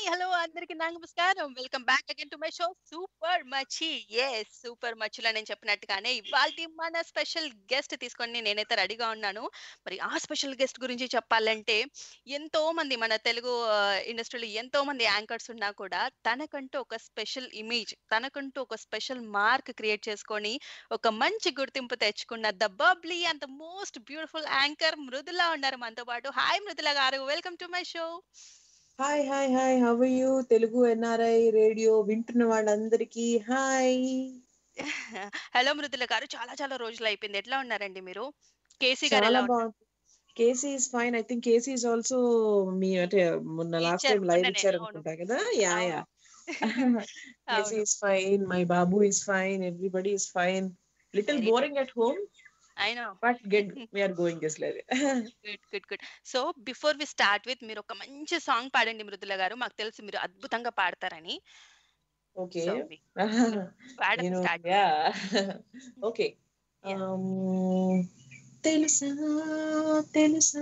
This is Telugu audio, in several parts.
హలో అందరికి నా నమస్కారం welcome back again to my show super Machi yes super మచ్చులో నేను చెప్పినట్టుగానే ఇవాళ మన స్పెషల్ గెస్ట్ తీసుకొని నేనైతే రెడీగా ఉన్నాను మరి ఆ స్పెషల్ గెస్ట్ గురించి చెప్పాలంటే ఎంతో మంది మన తెలుగు ఇండస్ట్రీలో ఎంతో మంది యాంకర్స్ ఉన్నా కూడా తనకంటూ ఒక స్పెషల్ ఇమేజ్ తనకంటూ ఒక స్పెషల్ మార్క్ క్రియేట్ చేసుకొని ఒక మంచి గుర్తింపు తెచ్చుకున్న the bubbly and the most beautiful anchor Mrudula ఉన్నారు మనతో పాటు హాయ్ మృదుల గారు welcome to my show hi hi hi how you Telugu NRI radio వింటున్న వాళ్ళందరికీ హాయ్ హలో మృదుల గారు చాలా చాలా రోజులు అయిపోయింది ఎట్లా ఉన్నారండి మీరు కేసీ గారు చాలా ఎలా ఉన్నారు బాగుంది KC is fine I think KC is also మీ అంటే మొన్న లాస్ట్ ఇచ్చారు టైం లైవ్ మొన్ననే ఇచ్చారు అవును అనుకుంటా కదా యా అవును యా కేసీ అవును ఇస్ ఫైన్ మై బాబు is fine everybody is fine little very good boring at home I know but get we are going this level good good good so before we start with మీరు ఒక మంచి సాంగ్ పాడండి మృదుల గారు మాకు తెలుసు మీరు అద్భుతంగా పాడతారని ఓకే సో పాడండి నేను స్టార్ట్ యా ఓకే యా తెలుసా తెలుసా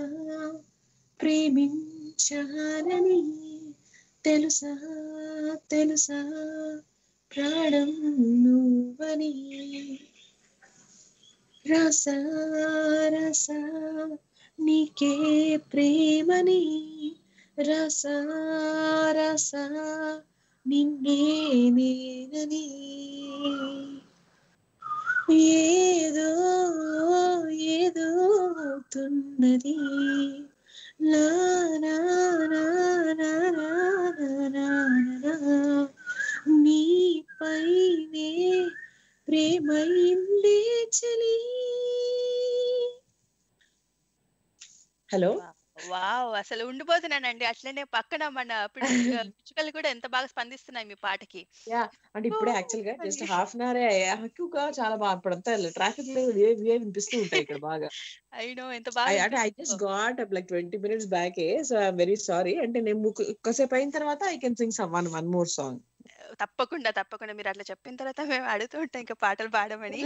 ప్రేమించాలని తెలుసా తెలుసా ప్రాణం నువ్వని రస రస నీకే ప్రేమని రస రస నిన్నే నేనని ఏదో ఏదో తున్నది లా నా నా నా నా నా నా నీపైనే ప్రేమైందే చలి హలో వావ్ అసలు ఉండిపోతున్నానండి అట్లనే పక్కన మన పిడు- పిచ్చుకలు కూడా ఎంత బాగా స్పందిస్తున్నాయి మీ పాటకి యా అంటే ఇప్పుడే యాక్చువల్ గా జస్ట్ హాఫ్ అన్ అవర్ ఎక్కువగా చాలా బాగా ఇప్పుడంతా ట్రాఫిక్ లో ఏ ఏ వినిపిస్తూ ఉంటాయి ఇక్కడ బాగా అయినో ఎంత I, బాగా అంటే I just got up like twenty minutes back so I'm very sorry అంటే నేను ముక్కు- ఒక్కసేపు అయిన తర్వాత I can sing some one one more song తప్పకుండా తప్పకుండా మీరు అట్లా చెప్పిన తర్వాత మేము అడుగుతూ ఉంటాం ఇంకా పాటలు పాడమని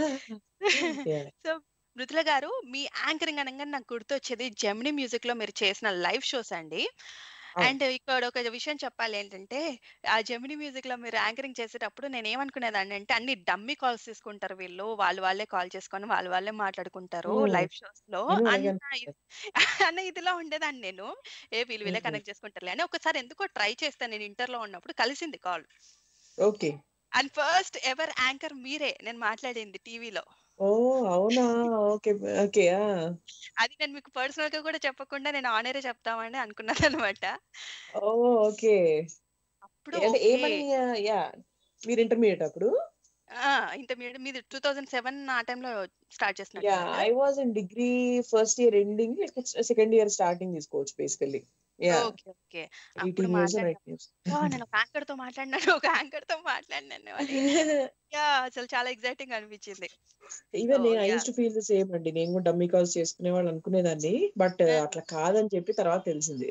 సో మృదుల గారు మీ యాంకరింగ్ అనగా నాకు గుర్తొచ్చేది జెమిని మ్యూజిక్ లో మీరు చేసిన లైవ్ షోస్ అండి అండ్ ఇక్కడ ఒక విషయం చెప్పాలి ఏంటంటే ఆ జెమిని మ్యూజిక్ లో మీరు యాంకరింగ్ చేసేటప్పుడు నేను ఏమనుకునేదాన్ని అంటే అన్ని డమ్మీ కాల్స్ తీసుకుంటారు వీళ్ళు వాళ్ళు వాళ్ళే కాల్ చేసుకొని వాళ్ళు వాళ్ళే మాట్లాడుకుంటారు Oh. లైవ్ షోస్ లో నేను అలాగే అన్న అనుకుంటా. అన్న ఇదిలో ఉండేదాన్ని నేను ఏ వీళ్ళు వీళ్ళే Mhm. కనెక్ట్ చేసుకుంటారులే అని ఒకసారి ఎందుకో ట్రై చేస్తాను నేను ఇంటర్ లో ఉన్నప్పుడు కలిసింది call okay and first ever anchor మీరే నేను మాట్లాడింది టీవీలో ఓ అవునా ఓకే ఓకే అది నేను మీకు పర్సనల్ గా కూడా చెప్పకుండా నేను ఆనరే చెప్తామని అనుకున్నాను అనమాట ఓ ఓకే అప్పుడు అంటే ఓకే ఏమని యా మీరు ఇంటర్మీడియట్ అప్పుడు ఇంటర్మీడియట్ మీది టూ థౌజండ్ సెవెన్ ఆ టైంలో స్టార్ట్ యా చేసినట్టున్నారు కదా I was in degree first year ending second year starting తీసుకోవచ్చు బేసికల్లీ యా ఓకే ఓకే అప్పుడు ఎయిటీన్ ఇయర్స్ మాట్లాడిన నైన్ ఇయర్స్ "వా, నేను ఒక యాంకర్ తో మాట్లాడినాను ఒక యాంకర్ తో మాట్లాడినాను అని యా అసలు చాలా ఎగ్జైటింగ్ అనిపించింది సో ఈవెన్ నేను I yeah used to feel the same అండి నేను కూడా డమ్మీ కాల్స్ చేసుకునే వాళ్ళు అనుకునేదాన్ని బట్ అట్లా కాదని చెప్పి తర్వాత తెలిసింది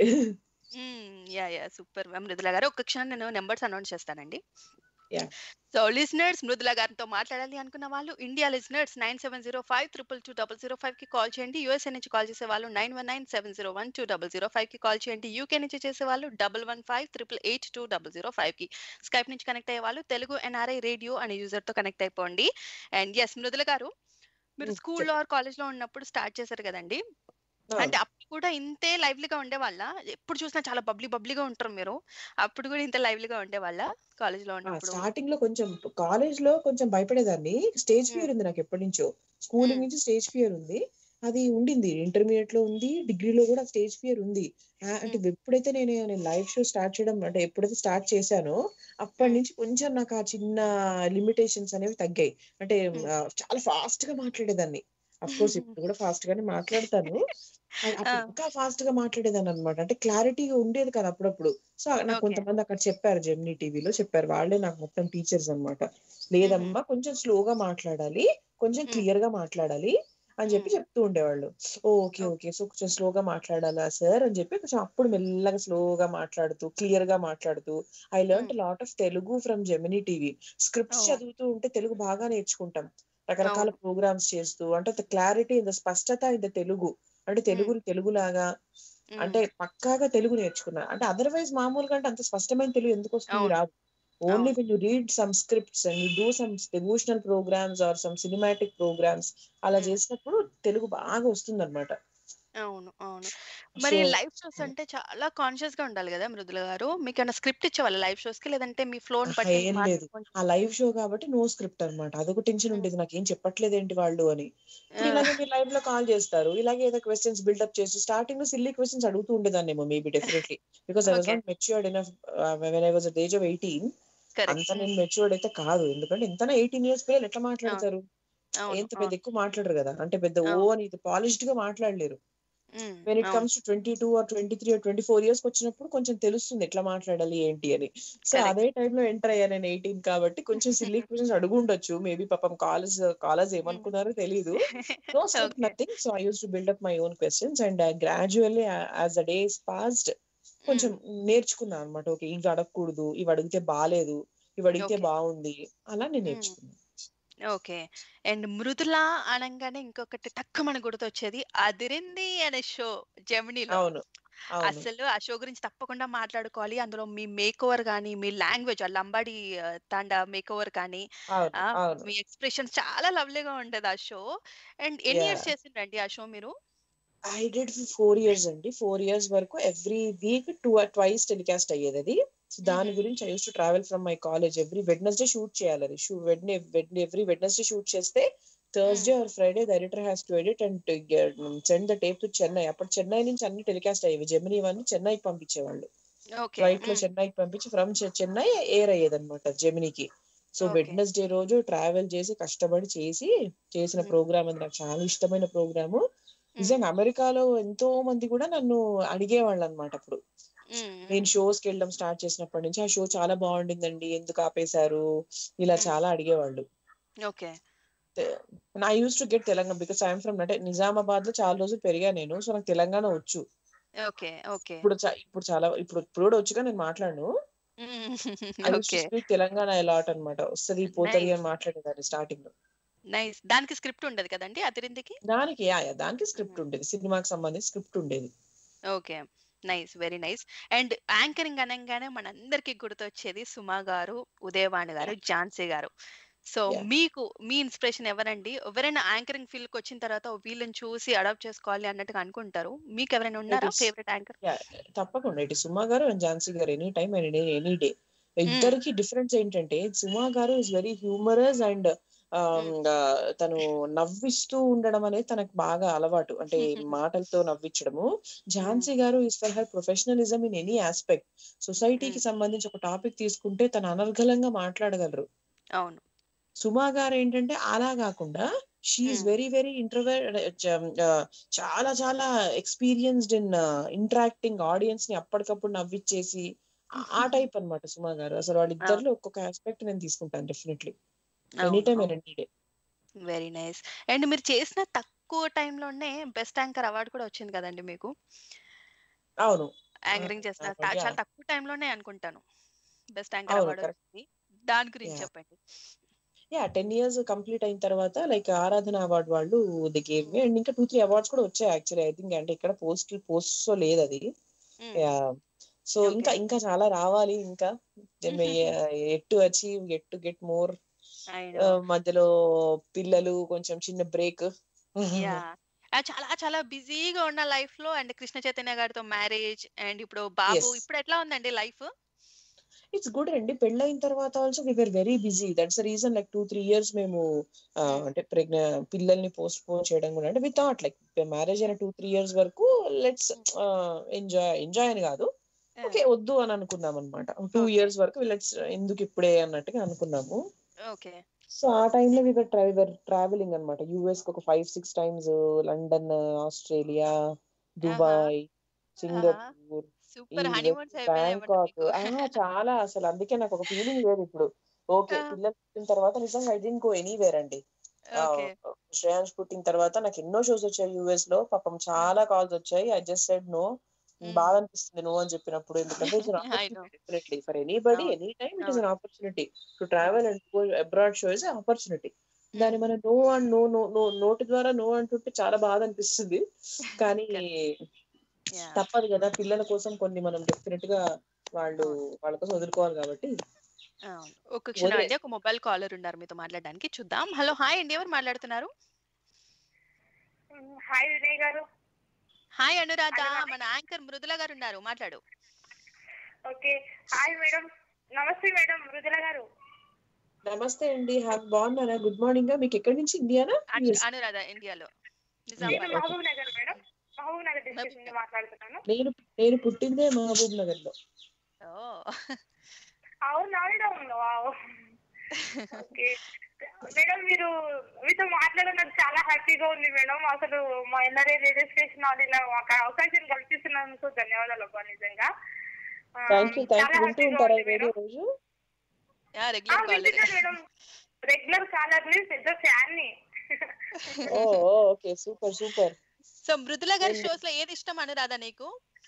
యా యా సూపర్ మృదుల గారు ఒక్క క్షణం నేను నెంబర్స్ అనౌన్స్ చేస్తానండి యా సో లిజనర్స్ మృదుల గారితో మాట్లాడాలి అనుకున్న వాళ్ళు India listeners nine seven zero five triple two double zero five కి కాల్ చేయండి యూఎస్ఏ నుంచి కాల్ చేసే వాళ్ళు nine one nine seven zero one two double zero five కి కాల్ చేయండి యూకే నుంచి చేసే వాళ్ళు double one five triple eight two double zero five కి స్కైప్ నుంచి కనెక్ట్ అయ్యే వాళ్ళు తెలుగు ఎన్ఆర్ఐ రేడియో అనే యూజర్ తో కనెక్ట్ అయిపోండి అండ్ ఎస్ మృదుల గారు మీరు స్కూల్లో ఆర్ కాలేజ్ లో ఉన్నప్పుడు స్టార్ట్ చేశారు కదండి అంటే అప్పుడు కూడా ఇంతే లైవ్లీగా ఉండేవాళ్ళ ఎప్పుడు చూసినా చాలా బబ్లీ బబ్లీగా ఉంటారు మీరు అప్పుడు కూడా ఇంత లైవ్లీగా ఉండేవాళ్ళ కాలేజ్ లో ఉన్నప్పుడు స్టార్టింగ్ లో కొంచెం కాలేజ్ లో కొంచెం భయపడేదాన్ని స్టేజ్ మ్మ్. ఫియర్ ఉంది నాకు ఎప్పటి నుంచో స్కూలింగ్ మ్మ్. నుంచి స్టేజ్ ఫియర్ ఉంది అది ఉండింది ఇంటర్మీడియట్ లో ఉంది డిగ్రీలో కూడా స్టేజ్ ఫియర్ ఉంది ఆ, అంటే మ్మ్. ఎప్పుడైతే నేను నేను లైవ్ షో స్టార్ట్ చేయడం అంటే ఎప్పుడైతే స్టార్ట్ చేశానో అప్పటి మ్మ్. నుంచి కొంచెం నాకు ఆ చిన్న లిమిటేషన్స్ అనేవి తగ్గాయి అంటే మ్మ్. ఆ, చాలా ఫాస్ట్ గా మాట్లాడేదాన్ని అఫ్ కోర్స్ ఇప్పుడు కూడా ఫాస్ట్ గానే మాట్లాడతాను అ- ఆ, అప్పుడు ఇంకా ఫాస్ట్ గా మాట్లాడేదాన్ని అనమాట అంటే క్లారిటీగా ఉండేది కదా అప్పుడప్పుడు సో నాకు ఓకే కొంతమంది అక్కడ చెప్పారు జెమినీ టీవీలో చెప్పారు వాళ్ళే నాకు మొత్తం టీచర్స్ అన్నమాట మ్మ్. లేదమ్మా కొంచెం స్లోగా మాట్లాడాలి కొంచెం మ్మ్. క్లియర్ గా మాట్లాడాలి అని చెప్పి మ్మ్. చెప్తూ ఉండేవాళ్ళు oh okay okay okay so కొంచెం స్లోగా మాట్లాడాలా సార్ అని చెప్పి కొంచెం అప్పుడు మెల్లగా స్లోగా మాట్లాడుతూ క్లియర్ గా మాట్లాడుతూ I learn hmm. Lot of Telugu from Gemini TV ఓ స్క్రిప్ట్స్ చదువుతూ ఉంటే తెలుగు బాగా నేర్చుకుంటాం రకరకాల అవును ప్రోగ్రామ్స్ చేస్తూ అంటే క్లారిటీ ఇంత స్పష్టత ఇంత తెలుగు అంటే మ్మ్. తెలుగు తెలుగులాగా అంటే పక్కాగా తెలుగు నేర్చుకున్నా అంటే అదర్వైజ్ మామూలుగా అంటే అంత స్పష్టమైన తెలుగు ఎందుకు వస్తుంది అవును. రాదు ఓన్లీ అవును. When you read some scripts and you do some devotional programmes or some cinematic programmes అలా హ్మ్. చేసినప్పుడు తెలుగు బాగా వస్తుంది అనమాట అవును. అవును. మరి సో లైవ్ షోస్ అంటే చాలా కాన్షియస్‌గా ఉండాలి గదా! మృదుల గారు. మీకేమైనా స్క్రిప్ట్ ఇచ్చేవాళ్ళా లైవ్ షోస్‌కి? లేదంటే మీ ఫ్లోని ఆహా! బట్టి ఏం లేదు. మార్చుకొని ఆ లైవ్ షో కాబట్టి నో స్క్రిప్ట్ అనమాట. అదొక టెన్షన్ హ్మ్. ఉండేది. నాకేం చెప్పట్లేదేంటి వాళ్ళు అని. ఇప్పుడు ఆ! ఇలాగే మీరు లైవ్‌లో కాల్ చేస్తారు. ఇలాగే ఏదో క్వెషన్స్ బిల్డప్ చేసి స్టార్టింగ్‌లో సిల్లీ క్వెషన్స్ అడుగుతూ ఉండేదాన్నేమో maybe definitely. Because I was okay. Not matured enough ah, when I was at the age of 18 correct. అంత హ్మ్. నేను మెచ్యూర్డ్ అయితే కాదు. ఎందుకంటే ఎంతైనా 18 ఇయర్స్ పిల్లలు ఎట్లా అవును. మాట్లాడతారు? అవును. ఎంత పెద్ద అవును. ఎక్కువ మాట్లాడరు గదా! అంటే పెద్ద ఓ అవును. అని పాలిష్డ్‌గా మాట్లాడలేరు. హ్మ్. వెన్ ఇట్ అవును. కమ్స్ టు 22 ఆర్ 23 ఆర్ 24 ఇయర్స్‌కొచ్చినప్పుడు కొంచెం తెలుస్తుంది ఎట్లా మాట్లాడాలి ఏంటి అని. So, correct. అదే టైమ్‌లో ఎంటర్ అయ్యా నేను 18 కాబట్టి కొంచెం సిల్లీ క్వెషన్స్ అడుగుండొచ్చు. మేబీ పాపం కాలర్స్ కాలర్స్ హ్మ్. ఏమనుకున్నారో తెలీదు. No script okay. Nothing. So, I used to build up my own questions and gradually as the days passed కొంచెం హ్మ్. నేర్చుకున్నా అనమాట. ఓకే. ఇవి అడగకూడదు. ఇవి అడిగితే బాలేదు. ఇవి అడిగితే ఓకే. బావుంది. అలా నేను హ్మ్. నేర్చుకున్నా. ఓకే. అండ్ 'మృదుల' అనంగానే ఇంకొకటి టక్కుమని గుర్తొచ్చేది 'అదిరింది' అనే షో జెమినీలో. అవును. అవును. అసలు ఆ షో గురించి తప్పకుండా మాట్లాడుకోవాలి. అందులో మీ మేకోవర్ గాని, మీ లాంగ్వేజ్ ఆ లంబాడి ఆహ్, తాండా మేకోవర్ కానీ, అవును. ఆహ్, అవును. మీ ఎక్స్‌ప్రెషన్స్ చాలా లవ్లీగా ఉండేది ఆ షో. అండ్ ఎన్ని ఇయర్స్ యాహ్! చేసిండ్రండి ఆ షో మీరు? ఐ డిడ్ ఫర్ 4 ఇయర్స్ అండి. 4 ఇయర్స్ వరకు every week two twice telecast అయ్యేదది. సో, దాని హుహు. గురించి I used to travel from my college every Wednesday shoot చేయాలది. షూ వెడ్నె వెడ్ ఎవ్రీ వెడ్నెస్‌డే షూట్ చేస్తే hmm. Thursday or Friday the editor has to edit and గె send the tape to Chennai. అప్పుడు చెన్నై నుంచి అన్ని టెలికాస్ట్ అయ్యేవి. జెమినీ ఇవన్నీ చెన్నైకి పంపించేవాళ్ళు. ఓకే. ఫ్లైట్‌లో హ్మ్. చెన్నైకి పంపించి ఫ్రమ్ చె చెన్నై ఎయిర్ అయ్యేదన్నమాట జెమినీకి. So, okay. వెడ్నెస్‌డే రోజు ట్రావెల్ చేసి కష్టపడి చేసి చేసిన హ్మ్. ప్రోగ్రామ్ అది నాకు చాలా ఇష్టమైన ప్రోగ్రాము. హ్మ్. నిజంగా అమెరికాలో ఎంతో మంది కూడా నన్ను అడిగేవాళ్ళన్నమాట అప్పుడు. హ్మ్. నేను హ్మ్. షోస్‌కెళ్ళడం స్టార్ట్ చేసినప్పటి నుంచి ఆ షో చాలా బావుండిందండి. ఎందుకు ఆపేశారు? ఇలా హ్మ్. చాలా అడిగేవాళ్ళు. ఓకే. తె I used to get Telangana because I am from అంటే నిజామాబాద్‌లో చాలా రోజులు పెరిగా నేను. సో, నాకు తెలంగాణ వచ్చు. ఓకే. ఓకే. ఇప్పుడు చ ఇప్పుడు చాలా ఇప్పుడు ఇప్పుడు కూడా వచ్చుగా నేను మాట్లాడను. Hmm. I used to okay. Speak Telangana a lot అన్నమాట. వస్తది, పోతది నైస్. అని మాట్లాడేదాన్ని స్టార్టింగ్‌లో. నైస్. దానికి స్క్రిప్ట్ ఉండదు కదండీ 'అదిరింది'కి? దానికి యాహ్! యాహ్! దానికి స్క్రిప్ట్ హ్మ్. ఉండేది. సినిమాకి సంబంధించి స్క్రిప్ట్ ఉండేది. Okay. Nice. Very nice. And anchoring అనంగానే మనందరికీ గుర్తొచ్చేది 'సుమ' గారు, 'ఉదయభాను' గారు, yeah! 'Jhansi' garu. So, yeah! మీకు మీ ఇన్‌స్పిరేషన్ ఎవరండి? ఎవరైనా యాంకరింగ్ ఫీల్డ్‌కొచ్చిన తర్వాత వీళ్ళని చూసి అడాప్ట్ చేసుకోవాలి అన్నట్టుగా అనుకుంటారు. మీకెవరైనా ఇట్ ఉన్నారా ఈస్ ఫేవరెట్ యాంకర్? యాహ్! తప్పకుండా. ఇటు Suma garu and Jhansi garu any time and any any day. హ్మ్. ఇద్దరికి డిఫరెన్స్ ఏంటంటే సుమ గారు ఈస్ వెరీ హ్యూమరస్ అండ్ ఆహ్, హ్మ్. ఆహ్, తను నవ్విస్తూ ఉండడం అనేది తనకు బాగా అలవాటు. అంటే మాటలతో నవ్వించడము. Hmm. Jhansi garu is for her professionalism in any aspect. సొసైటీకి హ్మ్. సంబంధించి ఒక టాపిక్ తీసుకుంటే తను అనర్గళంగా మాట్లాడగలరు. అవును. సుమ గారేంటంటే అలా గాకుండా she is hmm. Very very introvert చ ఆహ్, చాలా చాలా ఎక్స్‌పీరియన్స్‌డ్ ఇన్ ఇంటరాక్టింగ్ ఆడియన్స్‌ని అప్పటికప్పుడు నవ్విచ్చేసి ఆ ఆ టైప్ అన్నమాట సుమ గారు. అసలు అవును. వాళ్ళిద్దరిలో ఒక్కొక్క యాస్పెక్ట్ నేను తీసుకుంటాను డెఫినైట్‌లీ. ఎనీ అవును. టైమ్ అవును. And any day. Very nice. And మీరు చేసిన తక్కువ టైమ్‌లోనే బెస్ట్ యాంకర్ అవార్డ్ కూడా వచ్చింది కదండీ మీకు. అవును. యాంకరింగ్ చేసిన త ఆహ్, చాలా యాహ్! తక్కువ టైమ్‌లోనే అనుకుంటాను. బెస్ట్ యాంకర్ అవును. Award correct. వచ్చింది. దాని గురించి యాహ్! చెప్పండి. యాహ్! 10 ఇయర్స్ కంప్లీట్ అయిన తర్వాత లైక్ ఆరాధన అవార్డ్ వాళ్ళు దే గేవ్ మీ హ్మ్. అండ్ ఇంకా 2, 3 అవార్డ్స్ కూడా వచ్చాయి యాక్చువల్లీ. ఐ థింక్ అంటే ఇక్కడ పోస్ట్ పోస్ట్స్‌లో లేదది. హ్మ్. యాహ్! So, okay. ఇంకా ఇంకా చాలా రావాలి ఇంకా. May yet to achieve, yet to get more. I know. Ah, మధ్యలో పిల్లలు కొంచెం చిన్న బ్రేక్. యాహ్! ఆ! చాలా చాలా బిజీగా ఉన్న లైఫ్‌లో అండ్ కృష్ణ చైతన్య గారితో మ్యారేజ్ అండ్ ఇప్పుడు బాబు యెస్. ఇప్పుడు ఎట్లా ఉందండి లైఫ్? ఇట్స్ గుడ్ అండి. పెళ్లయిన తర్వాత also we were very busy. That's the reason like 2, 3 years మేము ఆహ్, హ్మ్. అంటే ప్రెగ్న పిల్లల్ని పోస్ట్‌పోన్ చేయడం కూడా అంటే వి థాట్ లైక్ మ్యారేజ్ అయిన హ్మ్. 2, 3 ఇయర్స్ వరకు లెట్స్ హ్మ్. ఆహ్, ఎంజాయ్ ఎంజాయ్ అని కాదు. ఆ! ఓకే. వద్దు అని అనుకున్నామన్నమాట. 2 ఓకే. ఇయర్స్ వరకు లెట్స్ ఎందుకు ఇప్పుడే అన్నట్టుగా అనుకున్నాము. ఓకే. సో, ఆ టైమ్‌లో వి వర్ ట్రై వర్ ట్రావెలింగ్ అన్నమాట. యూఎస్‌కి ఒక 5, 6 టైమ్స్ లండన్, ఆస్ట్రేలియా, ఆహా! దుబాయ్, ఆహా! సింగపూర్, ఈ సూపర్ వె హనీమూన్స్ అయిపోయాయేమన్నా బ్యాంకాక్ మీకు. ఆ! చాలా అసలు అందుకే నాకొక ఫీలింగ్ లేదిప్పుడు. ఓకే. ఆ! పిల్లలు పుట్టిన తర్వాత నిజంగా ఐ డిడ్ంట్ గో ఎనీవేర్ అండి. ఆహ్, ఓకే. శ్రేయాన్స్ పుట్టిన తర్వాత నాకు ఎన్నో షోస్ వచ్చాయి యూఎస్‌లో. పాపం హ్మ్. చాలా కాల్స్ వచ్చాయి. I just said no. హ్మ్. బాధ అనిపిస్తుంది నో అని చెప్పినప్పుడు. ఎందుకంటే it's an I know. Opportunity definitely for anybody అవును. ఎనీ టైమ్ ఇట్ ఈస్ అవును. అన్ ఆపర్చునిటీ టు అవును. Travel and go abroad show is a opportunity. దాన్ని హ్మ్. మనం no and no no no నోటి ద్వారా నో అంటుంటే చాలా బాధ అనిపిస్తుంది. కానీ కరెక్ట్. యాహ్! తప్పదు గదా! పిల్లల కోసం కొన్ని మనం డెఫినిట్ గా వాళ్ళు అవును. వాళ్ళ కోసం వదులుకోవాలి కాబట్టి అవును. ఒక్క క్షణం వదిలే అండి. ఒక మొబైల్ కాలర్ ఉన్నారు మీతో మాట్లాడడానికి. చూద్దాం. హలో! హాయ్ అండి. ఎవరు మాట్లాడుతున్నారు? హ్మ్. హాయ్ వినయ్ గారు. హాయ్ అనురాధ. అనురాధ. మన యాంకర్ మృదుల గారు ఉన్నారు. మాట్లాడు. ఓకే. Hi madam. నమస్తే మేడం మృదుల గారు. నమస్తే అండి. హ్యావ్ బాగున్నారా? గుడ్ మార్నింగా? మీకు ఎక్కడి నుంచి ఇండియానా? అను యూఎస్ అనురాధ ఇండియాలో. ఇండియా. నేను Nizamabad. Okay. Mahabubnagar madam. Mahabubnagar district నుండి మాట్లాడుతున్నాను. నేను నేను పుట్టిందే మహబూబ్ నగర్‌లో. ఓహ్! అవునా మేడం? వావ్! ఓకే. మేడం మీరు మీతో మాట్లాడడం నాకు చాలా హ్యాపీగా ఉంది మేడం. అసలు మా ఎన్ఆర్ఐ రేడియో స్టేషన్ వాళ్ళు ఇలా మాకు అవకాశం కల్పిస్తున్నందుకు ధన్యవాదాలు అబ్బా నిజంగా. ఆ, థ్యాంక్ యూ. థ్యాంక్ చాలా యూ. వింటూ హ్యాపీగా ఉంటారా ఉంది ఈ రేడియో మేడం. రోజు? యాహ్! ఆ, రెగ్యులర్ కాలరే. వింటున్నాను మేడం. రెగ్యులర్ కాలర్ని పెద్ద ఫ్యాన్ని. Oh! Oh! Okay. Super. Super. So Mrudula గారి నేను షోస్‌లో ఏది ఇష్టం అనురాధ నీకు?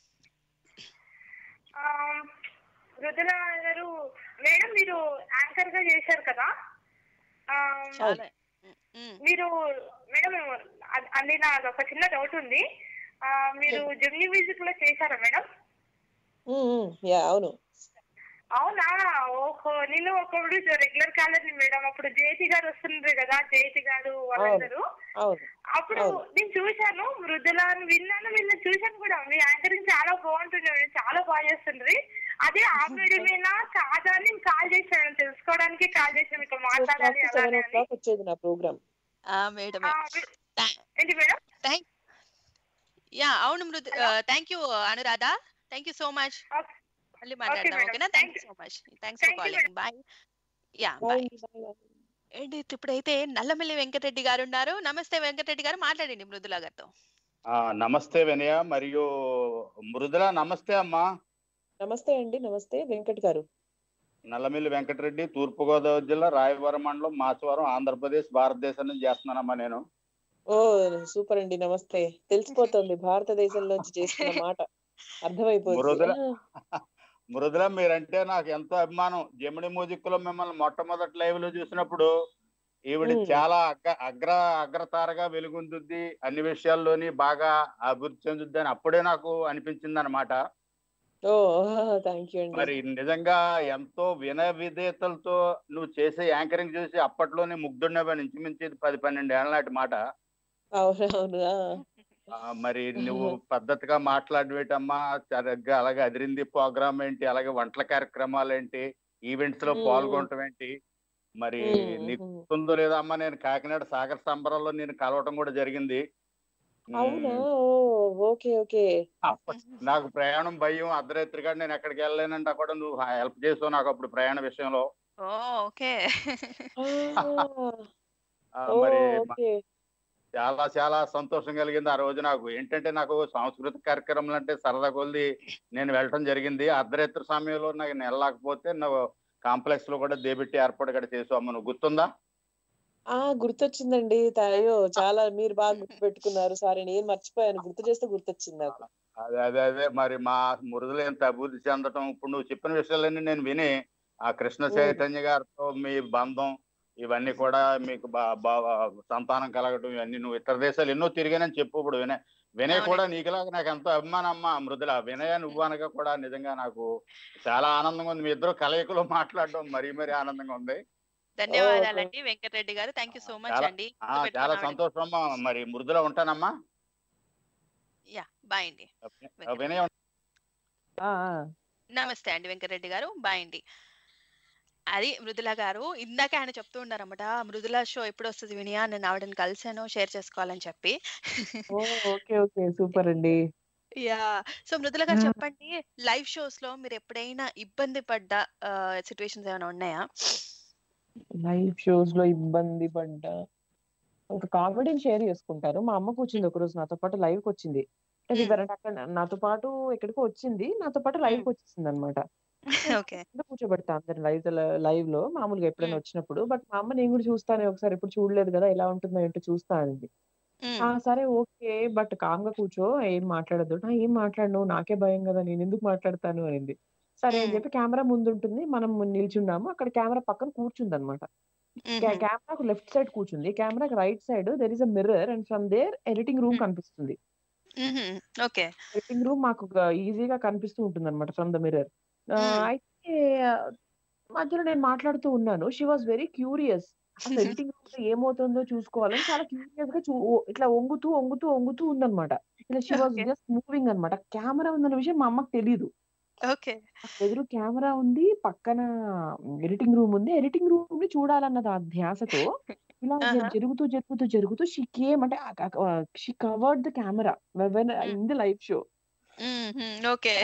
ఆ, మృదుల గారు మేడం మీరు యాంకర్ గా చేశారు కదా ఆ, అవును. చాలా హ్మ్. హ్మ్. మీరు మేడం అ- అది నాకు ఒక చిన్న డౌట్ ఉంది ఆ, మీరు జెమిని మ్యూజిక్ లో చేశారా మేడం హ్మ్. హ్మ్. యాహ్! అవును. అవునా ఓహో నేను ఒకప్పుడు రెగ్యులర్ కాలర్ మేడం అప్పుడు జయతి గారు వస్తుండ్రు కదా జయతి గారు అవును. వాళ్ళందరూ అవును. అప్పుడు అవును. నేను చూశాను మృదుల అని విన్నాను వీళ్ళని చూశాను కూడా మీ యాంకరింగ్ చాలా బాగుంటుంది మేడం. చాలా బాగా చేస్తుండ్రి అదే ఆ మేడమేనా కాదా అని నేను కాల్ చేశాను తెలుసుకోవడానికి కాల్ చేశాను ఇక్కడ మాట్లాడాలి క్లాక్ సెవెన్ అలానే ఓ అని క్లాక్ వచ్చేది నా ప్రోగ్రామ్. ఆ! ఆ, మేడమే. మీ- థాంక్ ఏంటి మేడం థాంక్ యాహ్! అవును మృదు hello ah, thank you Anuradha. Thank you so much. Okay మళ్ళీ ఓకే మాట్లాడదాం. మేడం ఓకేనా? Thank thank you you so much. Thanks for thank you calling. Madam bye. Yeah! Bye bye. అండి. బాయ్. బాయ్. అండ్ ఇప్పుడైతే నల్లమల్లి వెంకటరెడ్డి గారు ఉన్నారు. నమస్తే వెంకటరెడ్డి గారు మాట్లాడండి మృదుల గారితో. ఆ, నమస్తే వినయ మరియు మృదుల నమస్తే అమ్మా నమస్తే అండి. నమస్తే వెంకట్ గారు. నల్లమిల్లి వెంకటరెడ్డి తూర్పుగోదావరి జిల్లా రాయవరం మండలం మాచవరం ఆంధ్రప్రదేశ్ భారతదేశం నుంచి చేస్తున్నానమ్మా నేను ఓహ్! సూపర్ అండి. నమస్తే. తెలిసిపోతుంది భారతదేశంలోంచి చేస్తున్న మాట. అర్థమైపోద్ది. మృదుల ఆ! మృదుల మీరంటే నాకు ఎంతో అభిమానం జమిని మ్యూజిక్ లో మిమ్మల్ని మొట్టమొదటి లైవ్ లో చూసినప్పుడు ఈవిడ హ్మ్. చాలా అగ్ర అగ్ర అగ్రతారగా వెలుగొందుద్ది అన్ని విషయాల్లోని బాగా అభివృద్ధి చెందుద్ది అని అప్పుడే నాకు అనిపించింది అనమాట ఓహ్! థ్యాంక్ యూ అండి. మరి నిజంగా ఎంతో వినయ విధేయతలతో నువ్వు చేసే యాంకరింగ్ చూసి అప్పట్లోనే ముగ్ధుడినవని ఇంచుమించి ఇది పది పన్నెండు ఏళ్ళ నాటి మాట అవునవును. ఆ! ఆ, మరి నువ్వు పద్ధతిగా మాట్లాడవేటమ్మా సరిగ్గా అలాగే అదిరింది ప్రోగ్రామ్ ఏంటి అలాగే వంటల కార్యక్రమాలు ఏంటి ఈవెంట్స్ లో హ్మ్. పాల్గొనటం ఏంటి మరి హ్మ్. నీకు హ్మ్. గుర్తుందో లేదో అమ్మా నేను కాకినాడ సాగర్ సంబరాల్లో నేను కలవటం కూడా జరిగింది అవునా? Um, oh! ఓకే. ఓకే. అప్ప- నాకు ప్రయాణం భయం అర్ధరాత్రి కాడ నేను ఎక్కడికి వెళ్ళలేనంటే కూడా నువ్వు హెల్ప్ చేసావు నాకు అప్పుడు ప్రయాణ విషయంలో ఓహ్! ఓకే. ఆహా! ఆ, ఓహ్! మరి ఓకే. చాలా చాలా సంతోషం కలిగింది ఆ రోజు నాకు ఏంటంటే నాకు సాంస్కృతిక కార్యక్రమాలు అంటే సరదా కొద్ది నేను వెళ్ళటం జరిగింది అర్ధరాత్రి సమయంలో నాకు నేను వెళ్ళకపోతే నువ్వు కాంప్లెక్స్ లో కూడా దేబెట్టి ఏర్పాటు కూడా చేసావు నువ్వు గుర్తుందా ఆ! గుర్తొచ్చిందండి. త అయ్యో! చాలా మీరు బాగా గుర్తుపెట్టుకున్నారు. సారీ నేను మర్చిపోయాను. గుర్తు చేస్తే గుర్తొచ్చింది నాకు. అదే అదే అదే మరి మా మురుదులు ఎంత అభివృద్ధి చెందటం ఇప్పుడు నువ్వు చెప్పిన విషయాలన్నీ నేను విని ఆ కృష్ణ హ్మ్. చైతన్య గారితో మీ బంధం ఇవన్నీ కూడా మీకు బా బా సంతానం కలగటం ఇవన్నీ నువ్వు ఇతర దేశాలు ఎన్నో తిరిగానని చెప్పు ఇప్పుడు వినయ్ వినయ్ అవునండి. కూడా నీకులాగా నాకు ఎంతో అభిమానం అమ్మా మృదుల వినయ నువ్వు అనగా కూడా నిజంగా నాకు చాలా ఆనందంగా ఉంది మీ ఇద్దరు కలయికలో మాట్లాడడం మరీ మరీ ఆనందంగా ఉంది ధన్యవాదాలండి వెంకటరెడ్డి గారు. థాంక్ యూ సో మచ్ చాలా అండి. ఆ, చాలా గుర్తుపెట్టుకున్నామని. సంతోషం అమ్మా మరి మృదుల ఉంటానమ్మా యాహ్! బాయ్ అండి. వినయ్ ఆ! ఆ! నమస్తే అండి వెంకటరెడ్డి గారు. బాయ్ అండి. అది మృదుల గారు ఇందాకే ఆయన చెప్తూ ఉన్నారన్నమాట. మృదుల షో ఎప్పుడొస్తది వినయ నేను ఆవిడని కలిసాను షేర్ చేసుకోవాలని చెప్పి. ఓహ్! ఓకే. ఓకే. సూపర్ అండి. Yeah! So Mrudula garu hmm. చెప్పండి లైవ్ షోస్‌లో మీరెప్పుడైనా ఇబ్బంది పడ్డ ఆహ్, సిట్యుయేషన్స్ ఏమైనా ఉన్నాయా? లైవ్ షోస్‌లో ఇబ్బంది పడ్డా ఒక కామెడీని షేర్ చేసుకుంటారు. మా అమ్మ కూర్చుంది ఒకరోజు నాతో పాటు లైవ్‌కొచ్చింది. అంటే హ్మ్. వివరణ అక్కడ నాతో పాటు ఎక్కడికో వచ్చింది. నాతో పాటు హ్మ్. లైవ్‌కొచ్చేసిందనమాట. నేను ఓకే. కింద కూర్చోబెడతా అందరిని లైవ్ ల లైవ్‌లో మామూలుగా ఎప్పుడైనా హ్మ్. వచ్చినప్పుడు. బట్ మా అమ్మ నేను కూడా చూస్తానే ఒకసారి ఎప్పుడు చూడలేదు కదా! ఎలా ఉంటుందో ఏంటో చూస్తా అనింది. ఆ! హ్మ్. సరే ఓకే. బట్ కామ్‌గా కూర్చో ఏం మాట్లాడొద్దు. ఆ! ఏం మాట్లాడను నాకే భయం కదా! నేనెందుకు మాట్లాడతాను అనింది. సరే అని హ్మ్. చెప్పి కెమెరా ముందుంటుంది. మనం నిల్చున్నాము. అక్కడ కెమెరా పక్కన కూర్చుందనమాట. కె హుహు. కెమెరాకు లెఫ్ట్ సైడ్ కూర్చుంది. కెమెరాకి right side there is a mirror and from there editing room hmm. కనిపిస్తుంది. ఓకే ఎడిటింగ్ రూమ్ మాకు ఈజీగా కనిపిస్తూ ఉంటుంది అనమాట ఫ్రమ్ ద మిర్రర్ మ్మ్. అయితే ఆ, మధ్యలో నేను మాట్లాడుతూ ఉన్నాను షీ వాజ్ వెరీ క్యూరియస్ అసలు ఎడిటింగ్ రూమ్ లో ఏమవుతుందో చూసుకోవాలని చాలా క్యూరియస్ గా చూ ఓ- ఇట్లా వంగుతూ వంగుతూ వంగుతూ ఉందన్నమాట ఇలా she was Okay. Just moving అన్నమాట కెమెరా ఉందన్న విషయం మా అమ్మకి తెలియదు ఓకే ఎదురు కెమెరా ఉంది పక్కన ఎడిటింగ్ రూమ్ ఉంది ఎడిటింగ్ రూమ్ ని చూడాలన్నది ఆ ధ్యాసతో ఇలా జ- ఆహా. జరుగుతూ జరుగుతూ జరుగుతూ షీ కేమ్ అంటే she covered the camera in the live show okay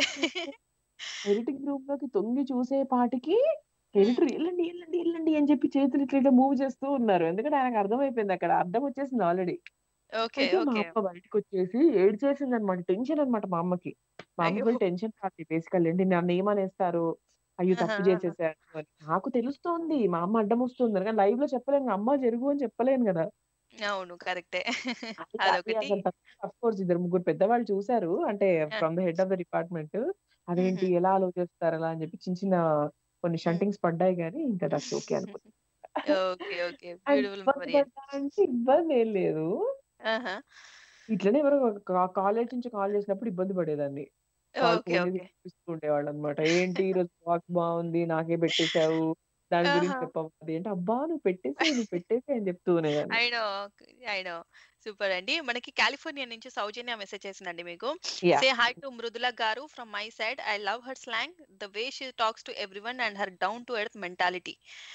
editing room లోకి తొంగి చూసే పాటికి ఎడిటర్ వెళ్ళండి వెళ్ళండి వెళ్ళండి అని చెప్పి చేతులు ఇట్లా ఇట్లా మూవ్ చేస్తూ ఉన్నారు ఎందుకంటే ఆయనకు అర్థమైపోయింది అక్కడ అర్థం వచ్చేసింది ఆల్రెడీ ఓకే అయితే మా ఓకే అమ్మ బయటకు వచ్చేసి ఏడ్ చేసింది అనమాట టెన్షన్ అనమాట మా అమ్మకి మా అయ్యో. అమ్మకి టెన్షన్ కాదు బేసికల్ ఏంటి నన్ను ఏమనేస్తారు అయ్యో తప్పు ఆహా, చేసేసారు అని నాకు తెలుస్తోంది మా అమ్మ అడ్డం వస్తుంది కానీ లైవ్ లో చెప్పలేను అమ్మ జరుగు అని చెప్పలేను కదా అవును కరెక్టే అది- అది అదొకటి అసలు అఫ్ కోర్స్ ఇద్దరు ముగ్గురు పెద్దవాళ్ళు చూసారు అంటే from the head of the department అదేంటి మ్మ్. ఎలా ఆలోచిస్తారు అలా అని చెప్పి చిన్న చిన్న కొన్ని షంటింగ్స్ పడ్డాయి కానీ ఇంకా దట్స్ ఓకే అనుకో ఓకే ఓకే అండ్ బ్యూటిఫుల్ ఇబ్బంది మెమరీ పడ్డారంటే ఇబ్బంది ఏం లేదు ఆహా ఇట్లనే ఎవరో కాలేజ్ నుంచి కాల్ చేసినప్పుడు ఇబ్బంది పడేదాన్ని వాళ్ళు ఓకే ఫోన్ చేసి ఓకే చూపిస్తూ ఉండేవాళ్ళు అనమాట ఏంటి ఈ రోజు బాక్స్ బాగుంది నాకే పెట్టేశావు దాని గురించి ఆహా. చెప్పవు ఏంటి అబ్బా నువ్వు పెట్టేసి నువ్వు పెట్టేసి అని చెప్తూ ఉండేదాన్ని I know I know super అండి మనకి కాలిఫోర్నియా నుంచి సౌజన్య మెసేజ్ చేసిందండి మీకు Yeah. Say hi to Mrudula garu from my side I love her slang the way she talks to everyone and her down to earth mentality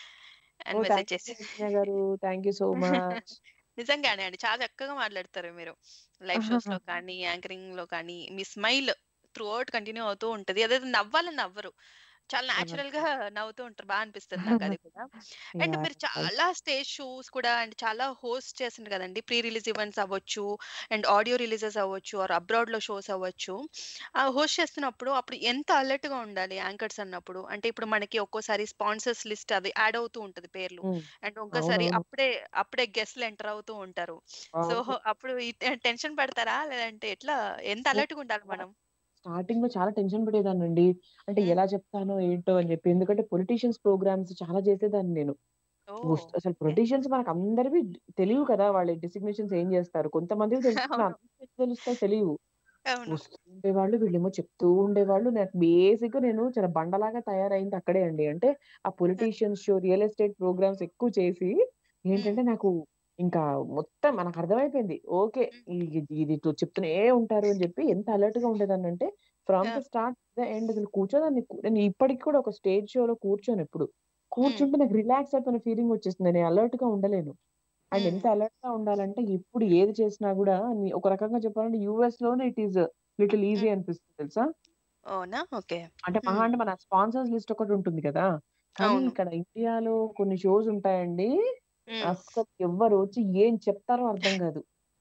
and ఓ మెసేజ్ థ్యాంక్ యూ చేసి సౌజన్య గారు థ్యాంక్ యూ సో మచ్ నిజంగానే అండి చాలా చక్కగా మాట్లాడతారు మీరు లైవ్ షోస్ లో కానీ యాంకరింగ్ లో కానీ మీ స్మైల్ త్రూ అవుట్ కంటిన్యూ అవుతూ ఉంటది అదే నవ్వాలని నవ్వరు చాలా న్యాచురల్ గా నవ్వుతూ ఉంటారు బాగా అనిపిస్తుంది నాకు అది కూడా అండ్ మీరు చాలా స్టేజ్ షోస్ కూడా అండ్ చాలా హోస్ట్ చేసిండ్రు కదండి ప్రీ రిలీజ్ ఈవెంట్స్ అవ్వచ్చు అండ్ ఆడియో రిలీజెస్ అవ్వచ్చు ఆర్ అబ్రాడ్ లో షోస్ అవ్వచ్చు ఆ హోస్ట్ చేస్తున్నప్పుడు అప్పుడు ఎంత అలర్ట్ గా ఉండాలి యాంకర్స్ అన్నప్పుడు అంటే ఇప్పుడు మనకి ఒక్కోసారి స్పాన్సర్స్ లిస్ట్ అది యాడ్ అవుతూ ఉంటది పేర్లు అండ్ ఒక్కోసారి అవునవును. అప్పుడే అప్పుడే గెస్ట్లు ఎంటర్ అవుతూ ఉంటారు సో అప్పుడు టెన్షన్ పడతారా లేదంటే ఎట్లా ఎంత అలర్ట్ గా ఉండాలి మనం స్టార్టింగ్ లో చాలా టెన్షన్ పడేదానండి అంటే మ్మ్. ఎలా చెప్తానో ఏంటో అని చెప్పి ఎందుకంటే పొలిటీషియన్స్ ప్రోగ్రామ్స్ చాలా చేసేదాన్ని నేను ఓ వస్తు- అసలు పొలిటీషియన్స్ మనకు అందరివి తెలియవు కదా వాళ్ళ డెసిగ్నేషన్స్ ఏం చేస్తారు కొంతమంది తెలుస్తుంది అవును. అందరికీ తెలుస్తాయి తెలియవు అవును వస్తూ ఉండేవాళ్ళు వీళ్ళేమో చెప్తూ ఉండేవాళ్ళు నాకు బేసిక్ గా నేను చాలా బండలాగా తయారైంది అక్కడే అండి అంటే ఆ politicians show real estate programmes ఎక్కువ చేసి ఏంటంటే నాకు ఇంకా మొత్తం మనకు అర్థమైపోయింది ఓకే ఇది ఇది ఇట్లా చెప్తూనే ఉంటారు అని చెప్పి ఎంత అలర్ట్ గా ఉండేదాన్ని అంటే from the Yeah. Start the end అసలు కూర్చోదాన్ని కూ- నేను ఇప్పటికి కూడా ఒక స్టేజ్ షోలో కూర్చోను ఎప్పుడు కూర్చుంటే నాకు రిలాక్స్ అయిపోయిన ఫీలింగ్ వచ్చేస్తుంది నేను అలర్ట్ గా ఉండలేను అండ్ ఎంత అలర్ట్ గా ఉండాలంటే ఇప్పుడు ఏది చేసినా కూడా నీ- ఒక రకంగా చెప్పాలంటే యూఎస్ లోనే ఇట్ ఈస్ లిటిల్ ఈజీ అనిపిస్తుంది తెలుసా అవునా ఓకే అంటే మహా అంటే మన స్పాన్సర్స్ లిస్ట్ ఒకటి ఉంటుంది కదా కానీ అవును. ఇక్కడ ఇండియాలో కొన్ని షోస్ ఉంటాయండి మ్మ్. అసలు ఎవ్వరు వచ్చి ఏం చెప్తారో అర్థం కాదు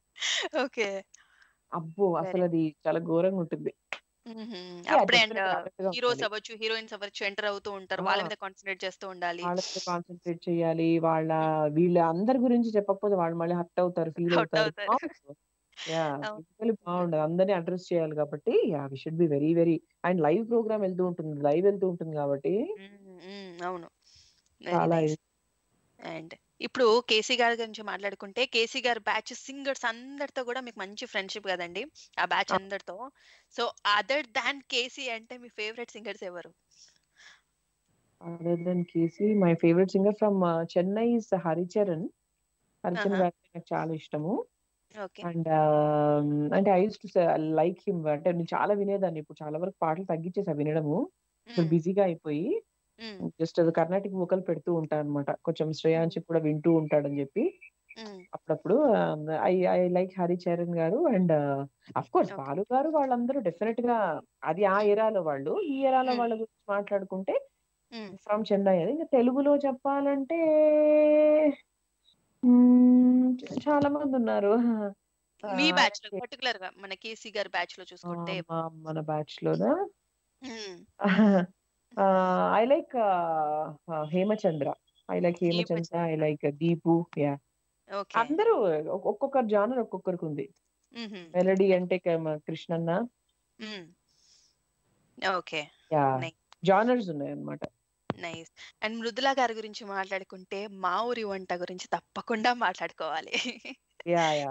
ఓకే అబ్బో Very అసలు అది చాలా ఘోరంగా ఉంటుంది మ్మ్. Yeah, అప్పుడే అండ్ definitely alert గా హీరోస్ ఉండాలి. అవ్వచ్చు హీరోయిన్స్ అవ్వచ్చు ఎంటర్ అవుతూ ఉంటారు వాళ్ళ ఆ. మీద కాన్సన్ట్రేట్ చేస్తూ ఉండాలి వాళ్ళ మీద కాన్సన్ట్రేట్ చేయాలి వాళ్ళ వీళ్ళ అందరి గురించి చెప్పకపోతే వాళ్ళు మళ్ళీ హర్ట్ అవుతారు ఫీల్ Hurt అవుతారు అవుతారు. యా అవును. ఫిజికలీ బాగుండదు అందరినీ అడ్రస్ చేయాలి కాబట్టి yeah we should be very very and live programme వెళ్తూ ఉంటుంది లైవ్ వెళ్తూ ఉంటుంది కాబట్టి మ్మ్. మ్మ్. అవును చాలా అండ్ ఇప్పుడు కేసీ గారి గురించి మాట్లాడుకుంటే కేసీ గారి బ్యాచ్ సింగర్స్ అందరితో కూడా మీకు మంచి ఫ్రెండ్షిప్ కదండి ఆ బ్యాచ్ ఆ. అందరితో సో అదర్ దాన్ కేసీ అంటే మీ ఫేవరెట్ సింగర్స్ ఎవరు other than KC my favourite singer from Chennai is Haricharan Haricharan ఆహా. గారు నాకు చాలా ఇష్టము ఓకే అండ్ అంటే I used to like him అంటే నేను చాలా వినేదాన్ని ఇప్పుడు చాలా వరకు పాటలు తగ్గించేసా వినడము బిజీగా అయిపోయి జస్ట్ అది కర్ణాటిక్ వోకల్ పెడుతూ ఉంటాను అనమాట కొంచెం శ్రేయాంశి కూడా వింటూ ఉంటాడని చెప్పి అప్పుడప్పుడు I I like Haricharan garu and of course Okay. Balu garu వాళ్ళందరూ డెఫినెట్ గా అది ఆ ఎరాలో వాళ్ళు ఈ ఎరాలో Mm. వాళ్ళ గురించి మాట్లాడుకుంటే ఫ్రమ్ చెన్నై అది ఇంకా తెలుగులో చెప్పాలంటే మ్మ్, చాలా మంది ఉన్నారు మీ ఆ, బ్యాచ్ లో పర్టికులర్ గా మన కేసీ గారి బ్యాచ్ లో చూసుకుంటే ఆ, మా- మన బ్యాచ్ లోనా మ్మ్. I like Hemachandra I like Hemachandra I like Deepu yeah okay అందరూ ఒక్- ఒక్కొక్కరు జానర్ ఒక్కొక్కరికి ఉంది మ్మ్. మెలడీ అంటే క- మ- కృష్ణన్న మ్మ్. Okay yeah Nice. జానర్స్ ఉన్నాయి అన్నమాట నైస్ అండ్ మృదుల గారి గురించి మాట్లాడుకుంటే మా ఊరి వంట గురించి తప్పకుండా మాట్లాడుకోవాలి యా యా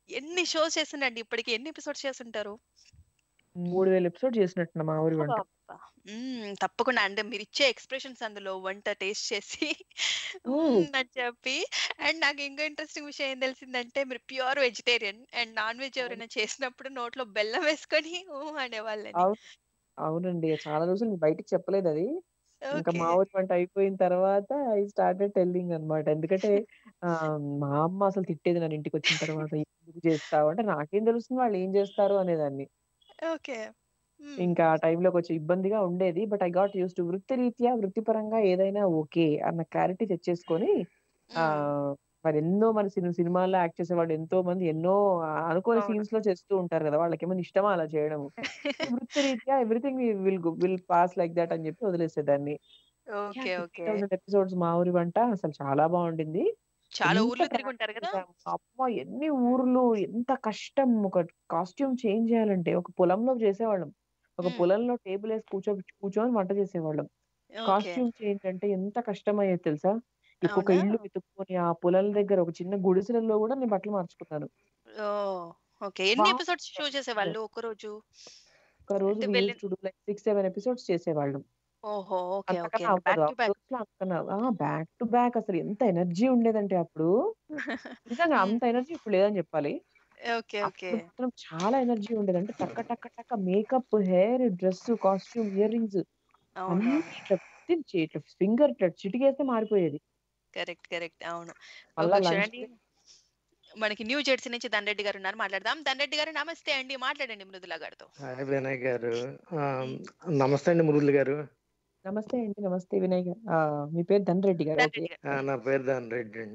ఎన్ని షోస్ చేసిండండి ఇప్పటికి ఎన్ని ఎపిసోడ్స్ చేస్తుంటారు మూడు వేల ఎపిసోడ్ చేసినట్టున్నా మా ఊరి వంట అబ్బా. మ్మ్, తప్పకుండా అంటే మీరు ఇచ్చే ఎక్స్ప్రెషన్స్ అందులో వంట టేస్ట్ చేసి మ్మ్. మ్మ్ అని చెప్పి అండ్ నాకు ఇంకా ఇంట్రెస్టింగ్ విషయం ఏం తెలిసిందంటే మీరు pure vegetarian and non veg ఎవరైనా చేసినప్పుడు నోట్లో బెల్లం వేసుకొని ఊ అనేవాళ్ళని అవును అవునండి చాలా రోజులు బయటికి చెప్పలేదు అది ఇంకా ఓకే మా ఊరి వంట అయిపోయిన తర్వాత ఐ స్టార్టెడ్ టెల్లింగ్ అన్నమాట ఎందుకంటే ఆ, మా అమ్మ అసలు తిట్టేది నన్ను ఇంటికి వచ్చిన తర్వాత ఎందుకు చేస్తావు అంటే నాకేం తెలుస్తుంది వాళ్ళు ఏం చేస్తారు అనేదాన్ని ఓకే మ్మ్. ఇంకా ఆ టైంలో కొంచెం ఇబ్బందిగా ఉండేది but I got used to వృత్తిరీత్యా వృత్తిపరంగా ఏదైనా ఓకే అన్న క్లారిటీ తెచ్చేసుకొని ఆ మ్మ్. మరి ఎన్నో మన సినిమా సినిమాల్లో యాక్ట్ చేసేవాళ్ళు ఎంతో మంది ఎన్నో ఆ, అనుకోని అవును సీన్స్ లో చేస్తూ ఉంటారు కదా వాళ్ళకి ఏమైనా ఇష్టమా అలా చేయడం వృత్తిరీత్యా everything will will pass like that అని చెప్పి వదిలేసేదాన్ని ఓకే ఓకే ఎపిసోడ్స్ మా ఊరి వంట అసలు చాలా బాగుండింది చాలా ఎంత ఊర్లు తిరిగి ప్రాక్టీస్ ఉంటారు కదా చేసాము అమ్మ ఎన్ని ఊర్లు ఎంత కష్టం ఒక కాస్ట్యూమ్ చేంజ్ చేయాలంటే ఒక పొలంలో చేసేవాళ్ళం ఒక మ్మ్. పొలంలో టేబుల్ వేసి కూర్చో కూర్చొని వంట చేసేవాళ్ళం ఓకే కాస్ట్యూమ్ చేంజ్ అంటే ఎంత కష్టం అయ్యేది తెలుసా ఒక్కొక్క అవునా ఇల్లు వెతుక్కొని ఆ పొలాల దగ్గర ఒక చిన్న గుడిసెలలో కూడా నేను బట్టలు మార్చుకున్నాను ఓ ఓకే ఎన్ని బాగా ఎపిసోడ్స్ షో చేసేవాళ్ళు ఒక రోజు ఒక రోజు అంటే we వెళ్ళిన used to do like six seven episodes చేసేవాళ్ళం ఓహో ఓకే ఓకే అంతకన్నా అంటే అవ్వదు back to back ah back to back అసలు ఎంత ఎనర్జీ ఉండేదంటే అప్పుడు నిజంగా అంత ఎనర్జీ ఇప్పుడు లేదని చెప్పాలి ఓకే ఓకే అప్పుడు మాత్రం చాలా ఎనర్జీ ఉండేది అంటే టక్క టక్క టక్క makeup hair dress costume earrings అన్ని అవునవును ఇట్లా within చే- ఇట్లా ఫింగర్ ఇట్లా చిటికేస్తే మారిపోయేది కరెక్ట్ కరెక్ట్ అవును మళ్ళా ఓకే లంచ్ చూడండి మనకి న్యూ జెర్సీ నుంచి దండరెడ్డి గారు ఉన్నారు మాట్లాడదాం దండరెడ్డి గారు నమస్తే అండి మాట్లాడండి మృదుల గారితో హాయ్ వినయ్ గారు ఆ, నమస్తే అండి మురళి గారు నమస్తే అండి నమస్తే వినయ్ గారు ఆ, మీ పేరు ధనరెడ్డి గారు ఓకే దండరెడ్డి గారు ఆ, నా పేరు దాని రెడ్డి అండి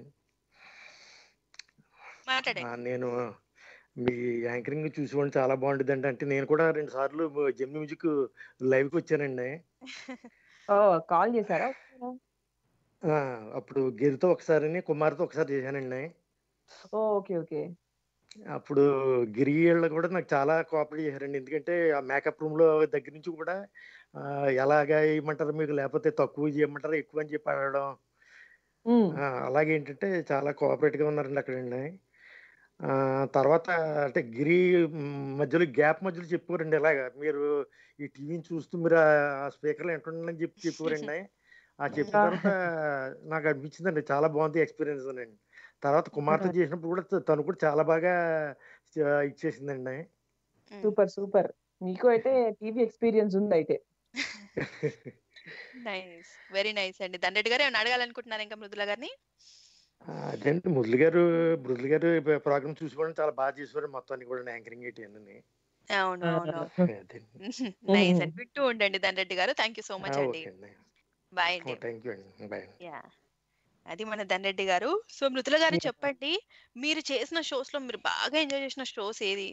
ఆ, మాట్లాడండి నేను మీ యాంకరింగ్ చూసుకోండి చాలా బాగుంటుంది అంటే నేను కూడా రెండు సార్లు జెమ్ మ్యూజిక్ లైవ్కి వచ్చానండి ఓ కాల్ చేశారా ఆ, అప్పుడు గిరితో ఒకసారి కుమార్తో ఒకసారి చేశానండి ఓ ఓకే ఓకే అప్పుడు గిరి వీళ్ళు కూడా నాకు చాలా కోఆపరేట్ చేశారండి ఎందుకంటే ఆ మేకప్ రూమ్ లో దగ్గర నుంచి కూడా ఆ, ఎలాగా వేయమంటారు మీకు లేకపోతే తక్కువ చేయమంటారు ఎక్కువ అని చెప్పి అడగడం ఉమ్, ఆ, అలాగే ఏంటంటే చాలా కోఆపరేట్ గా ఉన్నారండి అక్కడండి ఆ, తర్వాత అంటే గిరి మ్, మధ్యలో గ్యాప్ మధ్యలో చెప్పుకోరండి ఇలాగా మీరు ఈ టీవీని చూస్తూ మీరు ఆ స్పీకర్లు వింటుండని చెప్పి చెప్పుకోరండి ఆ చెప్పిన తర్వాత నాకు అనిపించిందండి చాలా బాగుంది ఎక్స్పీరియన్స్ అండి తర్వాత కుమార్తె చేసినప్పుడు కూడా త- తను కూడా చాలా బాగా చ- ఇచ్చేసిందండి సూపర్ సూపర్ నీకు అయితే టీవీ ఎక్స్పీరియన్స్ ఉంది అయితే నైస్ వెరీ నైస్ అండి దండరెడ్డి గారు ఏమైనా అడగాలనుకుంటున్నారు ఇంకా మృదుల గారిని ఆ, అదేంటి మురళి గారు మురళి గారు ప్రోగ్రామ్ చూసుకోవడం చాలా బాగా చేసేవారు మొత్తాన్ని కూడా యాంకరింగ్ ఏంటి అన్నీ అవును అవును అదే నైస్ అండి వింటూ ఉండండి దండరెడ్డి గారు థ్యాంక్ యూ సో మచ్ అండి ఓకే అండి బాయ్ అండి థ్యాంక్ యూ అండి బాయ్ యా అది మన దండరెడ్డి గారు సో మృదుల గారు చెప్పండి మీరు చేసిన షోస్ లో మీరు బాగా ఎంజాయ్ చేసిన షోస్ ఏది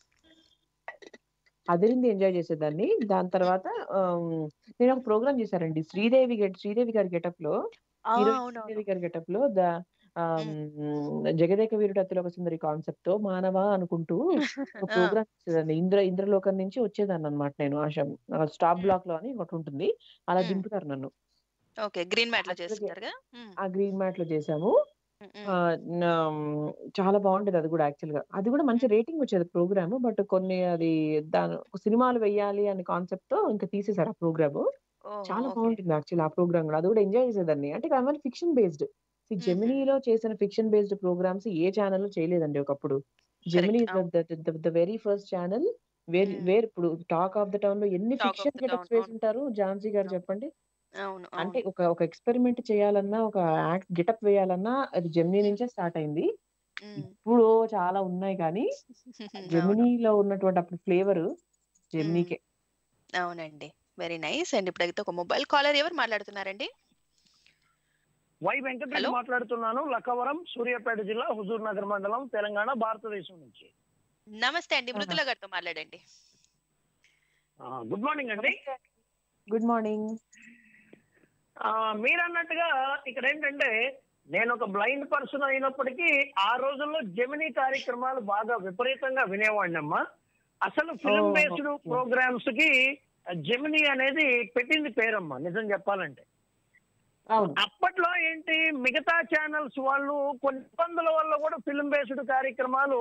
అదిరింది ఎంజాయ్ చేసేదాన్ని దాని తర్వాత ఆమ్, నేను ఒక ప్రోగ్రామ్ చేశానండి శ్రీదేవి గెట్ శ్రీదేవి గారి గెటప్ లో ఆ, హీరోయిన్ అవునవును శ్రీదేవి గారి గెటప్ లో the am, Jagadeka Veerudu Athiloka Sundari concept తో మానవ అనుకుంటూ ఒక ఆ, ప్రోగ్రామ్ చేసేదాన్ని ఇంద్ర ఇంద్రలోకం నుంచి వచ్చేదాన్ని అనమాట నేను ఆశ స్టాప్ బ్లాక్ లో అని ఒకటి ఉంటుంది అలా మ్మ్. దింపుతారు నన్ను ఓకే గ్రీన్ మ్యాట్ లో అట్లాగే చేస్తుంటారు కదా మ్మ్. ఆ గ్రీన్ మ్యాట్ లో చేసాము మ్మ్, ఆ, మ్మ్. నా- చాలా బాగుండేది అది కూడా యాక్చువల్ గా అది కూడా మంచి రేటింగ్ వచ్చేది ప్రోగ్రామ్ బట్ కొన్ని అది దాని సినిమాలు వెయ్యాలి అనే కాన్సెప్ట్ తో ఇంకా తీసేశారు ఆ ప్రోగ్రామ్ ఓహో చాలా ఓకే బాగుంటుంది యాక్చువల్ ఆ ప్రోగ్రామ్ కూడా అది కూడా ఎంజాయ్ చేసేదాన్ని అంటే అవన్నీ ఫిక్షన్ బేస్డ్ మ్మ్. జెమినీలో చేసిన ఫిక్షన్ బేస్డ్ ప్రోగ్రామ్స్ ఏ ఛానల్ లో చేయలేదండి ఒకప్పుడు Gemini correct the very first channel where hmm. Where ఇప్పుడు టాక్ ఆఫ్ ద టౌన్ లో ఎన్ని talk of fiction the getups town వేసి అవును ఉంటారు ఝాన్సీ గారు అవును చెప్పండి అవును అంటే అవును ఒక ఒక ఎక్స్పెరిమెంట్ చేయాలన్నా ఒక యాక్ట్ గెటప్ వేయాలన్నా అది జెమినీ మ్మ్. నుంచే స్టార్ట్ అయింది మ్మ్. ఇప్పుడు చాలా ఉన్నాయి కానీ అవును జెమినీలో ఉన్నటువంటి అప్పుడు ఫ్లేవర్ మ్మ్. జెమినీకే అవునండి వెరీ నైస్ అండ్ ఇప్పుడైతే ఒక మొబైల్ కాలర్ ఎవరు మాట్లాడుతున్నారండి వై వెంకటరెడ్డి హలో మాట్లాడుతున్నాను లక్కవరం సూర్యాపేట జిల్లా హుజూర్ నగర్ మండలం తెలంగాణ భారతదేశం నుంచి నమస్తే అండి మృదుల గారితో మాట్లాడండి గుడ్ మార్నింగ్ అండి గుడ్ మార్నింగ్ ఆ, మీరు అన్నట్టుగా ఇక్కడ ఏంటంటే నేను ఒక బ్లైండ్ పర్సన్ అయినప్పటికీ ఆ రోజుల్లో జెమినీ కార్యక్రమాలు బాగా విపరీతంగా వినేవాడిని అమ్మా అసలు film Oh, based okay. Programs కి జెమినీ అనేది పెట్టింది పేరమ్మా నిజం చెప్పాలంటే అవును అప్పట్లో ఏంటి మిగతా ఛానల్స్ వాళ్ళు కొన్ని ఇబ్బందుల వల్ల కూడా ఫిల్మ్ బేస్డ్ కార్యక్రమాలు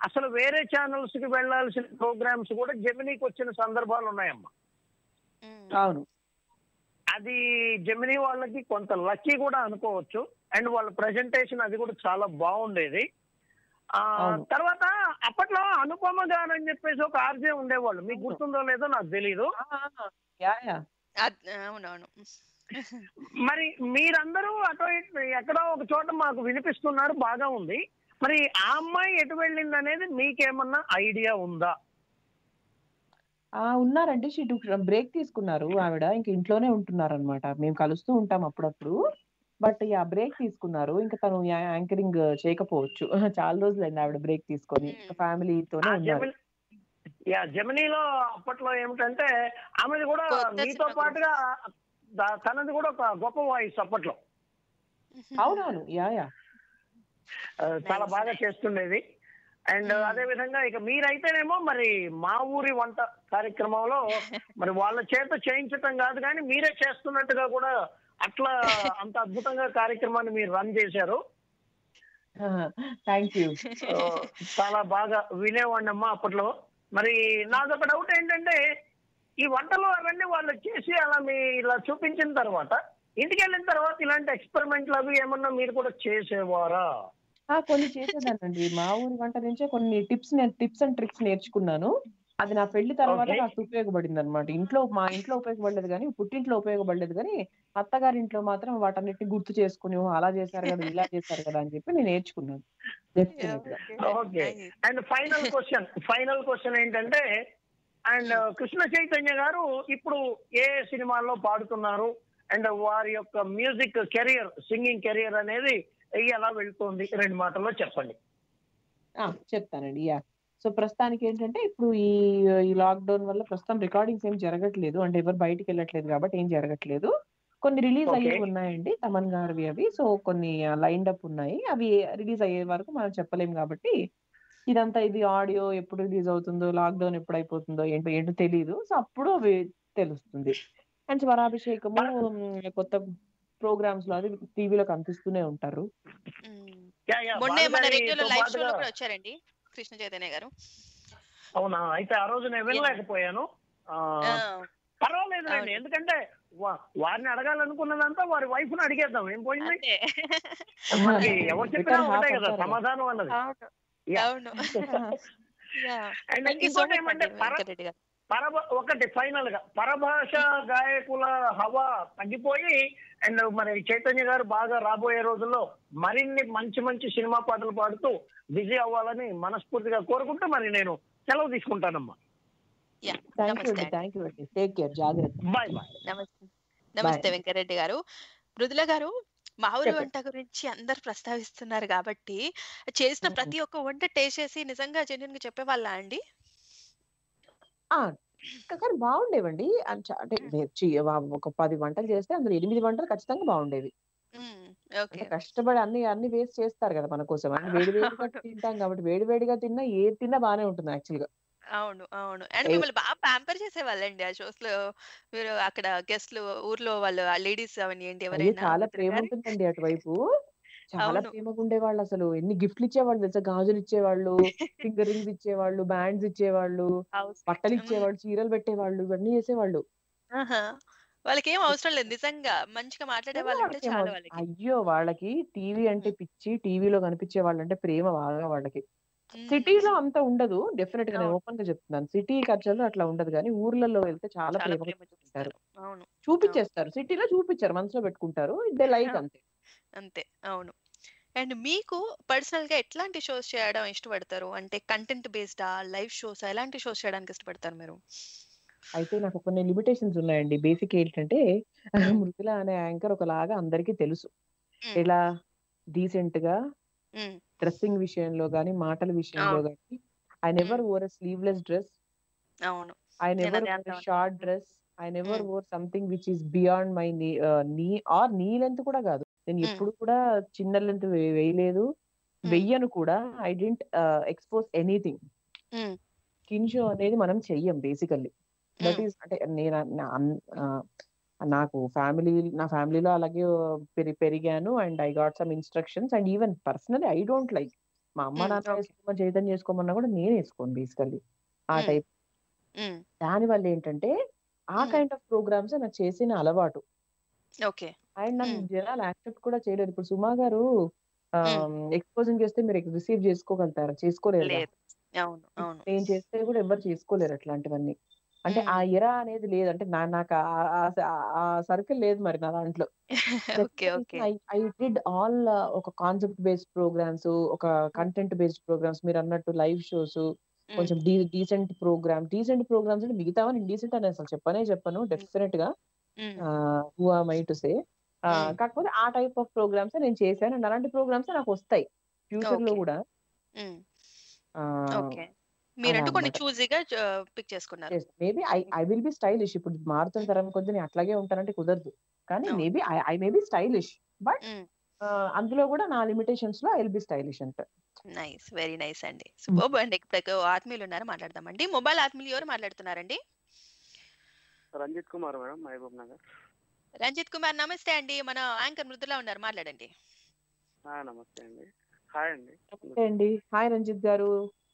అసలు వేరే ఛానల్స్ కి వెళ్లాల్సిన ప్రోగ్రామ్స్ కూడా జెమినీకి వచ్చిన సందర్భాలు ఉన్నాయమ్మా ఉమ్, అవును అది జెమినీ వాళ్ళకి కొంత లక్కీ కూడా అనుకోవచ్చు అండ్ వాళ్ళ ప్రెజెంటేషన్ అది కూడా చాలా బాగుండేది ఆ అవును. తర్వాత అప్పట్లో అనుపమ గారు అని చెప్పేసి ఒక ఆర్జే ఉండేవాళ్ళు మీకు గుర్తుందో లేదో నాకు తెలీదు ఆ, ఆ, యా యా అద్- అవునవును మరి మీరందరూ అటో ఇటు ఎక్కడో ఒక చోట మాకు వినిపిస్తున్నారు బాగా ఉంది మరి ఆ అమ్మాయి ఎటు వెళ్ళింది అనేది మీకేమన్నా ఐడియా ఉందా ఆ ఉన్నారండి షీ బ్రేక్ తీసుకున్నారు ఆవిడ ఇంక ఇంట్లోనే ఉంటున్నారు అనమాట మేము కలుస్తూ ఉంటాం అప్పుడప్పుడు బట్ యా బ్రేక్ తీసుకున్నారు ఇంకా తను యాంకరింగ్ చేయకపోవచ్చు చాలా రోజులైంది ఆవిడ బ్రేక్ తీసుకొని Hmm. ఫ్యామిలీతోనే ఆ ఉన్నారు జెమిని యా జెమినీలో అప్పట్లో ఏమిటంటే ఆమెది కూడా కొత్త మీతో సినిమా పాటుగా దా- తనది కూడా ఒక గొప్ప వాయిస్ అప్పట్లో అవునవును యా యా ఆ, చాలా Nice, బాగా nice. చేస్తుండేది and Hmm. అదే విధంగా ఇక మీరైతేనేమో మరి మా ఊరి వంట కార్యక్రమంలో మరి వాళ్ళ చేత చేయించటం కాదు కానీ మీరే చేస్తున్నట్టుగా కూడా అట్లా అంత అద్భుతంగా కార్యక్రమాన్ని మీరు రన్ చేశారు థ్యాంక్ యూ ఆ, చాలా బాగా వినేవాడినమ్మా అప్పట్లో మరి నాదొక డౌట్ ఏంటంటే ఈ వంటలు అవన్నీ వాళ్ళు చేసి అలా మీ ఇలా చూపించిన తర్వాత ఇంటికి వెళ్ళిన తర్వాత ఇలాంటి ఎక్స్పెరిమెంట్లు అవి ఏమన్నా మీరు కూడా చేసేవారా ఆ కొన్ని చేసేదానండి మా ఊరి వంట నుంచే కొన్ని టిప్స్ టిప్స్ అండ్ ట్రిక్స్ నేర్చుకున్నాను అది నా పెళ్లి తర్వాత Okay. నాకు ఉపయోగపడింది అనమాట ఇంట్లో మా ఇంట్లో ఉపయోగపడలేదు కానీ పుట్టింట్లో ఉపయోగపడలేదు కానీ అత్తగారింట్లో మాత్రం వాటన్నిటిని గుర్తు చేసుకుని "ఓ, అలా చేశారు కదా ఇలా చేశారు కదా అని చెప్పి నేను నేర్చుకున్నాను Definitely గా. Okay and final question final question ఏంటంటే అండ్ కృష్ణ చైతన్య గారు ఇప్పుడు ఏ సినిమాల్లో పాడుతున్నారు అండ్ వారి యొక్క మ్యూజిక్ కెరియర్ సింగింగ్ కెరియర్ అనేది ఎలా వెళ్తుంది రెండు మాటల్లో చెప్పండి ఆ, చెప్తానండి యా సో ప్రస్తుతానికి ఏంటంటే ఇప్పుడు ఈ ఈ లాక్డౌన్ వల్ల ప్రస్తుతం రికార్డింగ్స్ ఏం జరగట్లేదు అంటే ఎవరు బయటికి వెళ్ళట్లేదు కాబట్టి ఏం జరగట్లేదు కొన్ని రిలీజ్ Okay. అయ్యి ఉన్నాయండి తమన్ గారివి అవి సో కొన్ని లైన్డ్ అప్ ఉన్నాయి అవి రిలీజ్ అయ్యే వరకు మనం చెప్పలేం కాబట్టి ఇదంతా ఇది ఆడియో ఎప్పుడు రిలీజ్ అవుతుందో లాక్డౌన్ ఎప్పుడు అయిపోతుందో ఏంటో ఏంటో తెలియదు సో అప్పుడు అవి తెలుస్తుంది అండ్ స్వరాభిషేకము ఉమ్, కొత్త ప్రోగ్రామ్స్ లో అది టీవీలో కనిపిస్తూనే ఉంటారు యా, యా, మొన్న మన బాలుగారితో రేడియోలో లైవ్ షోలో పాటుగా- కూడా వచ్చారండి కృష్ణ చైతన్య గారు అవునా అయితే ఆ రోజు నేను వినలేకపోయాను ఆ, ఆ, పర్వాలేదులేండి అవును. ఎందుకంటే వా- వారిని అడగాలనుకున్నదంతా వారి వైఫ్ ని అడిగేద్దాం ఏం పోయింది అంతే మనకి ఎవరు చెప్పినా Better half ఒకటే కదా అంటారు. సమాధానం అన్నది అవును Yeah. అవును Yeah. And Thank you so ఇంకోటి much ఏమంటే అండి, పర వెంకటరెడ్డి గారు. పరభ ఒకటి ఫైనల్ గా పరభాష గాయకుల హవా తగ్గిపోయి అండ్ మరి చైతన్య గారు బాగా రాబోయే రోజుల్లో మరిన్ని మంచి మంచి సినిమా పాటలు పాడుతూ బిజీ అవ్వాలని మనస్ఫూర్తిగా కోరుకుంటూ మరి నేను సెలవు తీసుకుంటానమ్మా Yeah. థ్యాంక్ యూ నమస్తే అండి అండి. థ్యాంక్ యూ అండి టేక్ కేర్ జాగ్రత్త బాయ్ బాయ్ నమస్తే నమస్తే వెంకరెడ్డి గారు మృదుల గారు మా ఊరి చెప్పండి. వంట గురించి అందరు ప్రస్తావిస్తున్నారు కాబట్టి చేసిన మ్మ్. ప్రతి ఒక్క వంట టేస్ట్ చేసి నిజంగా జెన్యున్ గా చెప్పేవాళ్ళ అండి ఆ, కానీ బాగుండేవండి అండ్ చా- అంటే నేను చి- వా- ఒక పది వంటలు చేస్తే అందులో ఎనిమిది వంటలు ఖచ్చితంగా బాగుండేవి మ్మ్. అంటే ఓకే కష్టపడి అన్ని అన్ని వేస్ట్ చేస్తారు కదా మన కోసం అంటే వేడి వేడిగా తింటాం కాబట్టి వేడి వేడిగా తిన్నా ఏది తిన్నా బానే ఉంటుంది యాక్చువల్ గా అవును అవును అండ్ ఏ- మిమ్మల్ని బాగా ప్యాంపర్ చేసేవాళ్ళండి ఆ షోస్ లో మీరు అక్కడ గెస్ట్లు ఊర్లో వాళ్ళు లేడీస్ అవన్నీ ఏంటి అయ్యో ఎవరైనా చాలా మృదుల ప్రేమ గారు? ఉంటుందండి అటువైపు చాలా అవును. ప్రేమగా ఉండేవాళ్ళు అసలు ఎన్ని గిఫ్ట్లు ఇచ్చేవాళ్ళు తెలుసా గాజులు ఇచ్చేవాళ్ళు ఫింగర్ రింగ్స్ ఇచ్చేవాళ్ళు బ్యాండ్స్ ఇచ్చేవాళ్ళు House- బట్టలు మ్మ్. ఇచ్చేవాళ్ళు చీరలు పెట్టేవాళ్ళు ఇవన్నీ చేసేవాళ్ళు ఆహా. వాళ్ళకి ఏం అవసరం లేదు నిజంగా మంచిగా మాట్లాడే వాళ్ళు ఉంటే వాళ్ళకి చాలు ఏమో- వాళ్ళకి అయ్యో వాళ్ళకి టీవీ అంటే పిచ్చి టీవీలో కనిపించే వాళ్ళంటే ప్రేమ బాగా వాళ్ళకి మ్మ్. సిటీలో అంత ఉండదు డెఫినెట్ గా నేను అవును. ఓపెన్ గా చెప్తున్నాను సిటీ కల్చర్లో అట్లా ఉండదు కానీ ఊర్లలో వెళ్తే చాలా చాలా ప్రేమగా ప్రేమ చూసుకుంటారు చూపిస్తారు అవును చూపించేస్తారు సిటీలో చూపించారు మనసులో పెట్టుకుంటారు దే లైక్ అంతే అంతే అవును అండ్ మీకు పర్సనల్ గా ఎట్లాంటి షోస్ చేయడం ఇష్టపడతారు అంటే కంటెంట్ బేస్డా లైవ్ షోస్ ఎలాంటి షోస్ చేయడానికి ఇష్టపడతారు మీరు అయితే నాకు కొన్ని లిమిటేషన్స్ ఉన్నాయండి బేసిక్ ఏంటంటే మృదుల అనే యాంకర్ ఒకలాగా అందరికీ తెలుసు మ్మ్. ఎలా డీసెంట్ గా మ్మ్. డ్రెస్సింగ్ విషయంలో గానీ మాటల విషయంలో అవును. గానీ I never wore sleeveless dress అవును ఐ నేను నెవర్ అదే ఓర్ అందాం short dress I never hmm. Wore something which is beyond my knee knee are knee length కూడా కాదు నేను మ్మ్. ఎప్పుడు కూడా చిన్న లెంత్ వేయలేదు మ్మ్. వెయ్యను కూడా I didn't expose anything hmm. Skin show అనేది మనం చెయ్యం బేసికల్లీ దట్ మ్మ్. ఈస్ అంటే నేను నా- అన్- ఆ, నాకు ఫ్యామిలీ నా ఫ్యామిలీలో అలాగే పెరి పెరిగాను and I got some instructions and even personally I don't like మా అమ్మ మ్మ్. నాన్న ఓకే వేసుకోమని చైతన్య చేసుకోమన్నా కూడా నేను వేసుకోను బేసికల్లీ ఆ మ్మ్. టైప్ మ్మ్. దాని వల్ల ఏంటంటే ఆ మ్మ్. కైండ్ ఆఫ్ ప్రోగ్రామ్స్ నాకు చేసిన అలవాటు ఓకే అండ్ నాకు మ్మ్. జనాలు యాక్సెప్ట్ కూడా చేయలేదు ఇప్పుడు సుమా గారు మ్మ్. ఎక్స్పోజింగ్ చేస్తే మీరు రిసీవ్ చేసుకోగలుగుతారా చేసుకోలేరు లేదు అవును అవును నేను చేస్తే కూడా ఎవరు చేసుకోలేరు అట్లాంటివన్నీ అంటే ఆ మ్మ్. ఇరా అనేది లేదు అంటే నా నాకు ఆ- ఆ- ఆ- ఆ సర్కిల్ లేదు మరి నా దాంట్లో okay okay I did all ఒక కాన్సెప్ట్ బేస్డ్ ప్రోగ్రామ్స్ ఒక కంటెంట్ బేస్డ్ ప్రోగ్రామ్స్ మీరు అన్నట్టు లైవ్ షోస్ మ్మ్. కొంచెం డీ డీసెంట్ ప్రోగ్రామ్ డీసెంట్ ప్రోగ్రామ్స్ అంటే మిగతావని ఇండీసెంట్ అని అసలు చెప్పనే చెప్పను డెఫినెట్ గా మ్మ్. Who are my to say మ్మ్. కాకపోతే ఆ టైప్ ఆఫ్ ప్రోగ్రామ్స్ నేను చేశాను అండ్ అలాంటి ప్రోగ్రామ్స్ నాకు వస్తాయి ఫ్యూచర్ లో ఓకే కూడా మ్మ్. ఆ, ఓకే అలా మీరంటూ కొన్ని అన్నమాట చూజీగా పిక్ చేసుకున్నారు maybe I I will be stylish ఇప్పుడు మారుతున్న తరం కొద్ది నేను అట్లాగే ఉంటానంటే కుదరదు కానీ అవును maybe I I may be stylish but మ్మ్. అందులో కూడా నా లిమిటేషన్స్ లో ఐ విల్ బి స్టైలిష్ అంట నైస్ వెరీ నైస్ అండి సూపర్ అండి ఇప్పుడు ఆత్మీయులు ఉన్నారు మాట్లాడదామండి మొబైల్ ఆత్మీయులు ఎవరు మాట్లాడుతున్నారండి రంజిత్ కుమార్ మేడం మహబూబ్ నగర్ రంజిత్ కుమార్ నమస్తే అండి మన యాంకర్ మృదులా ఉన్నారు మాట్లాడండి ఆ, నమస్తే అండి హాయ్ అండి నమస్తే అండి హాయ్ రంజిత్ గారు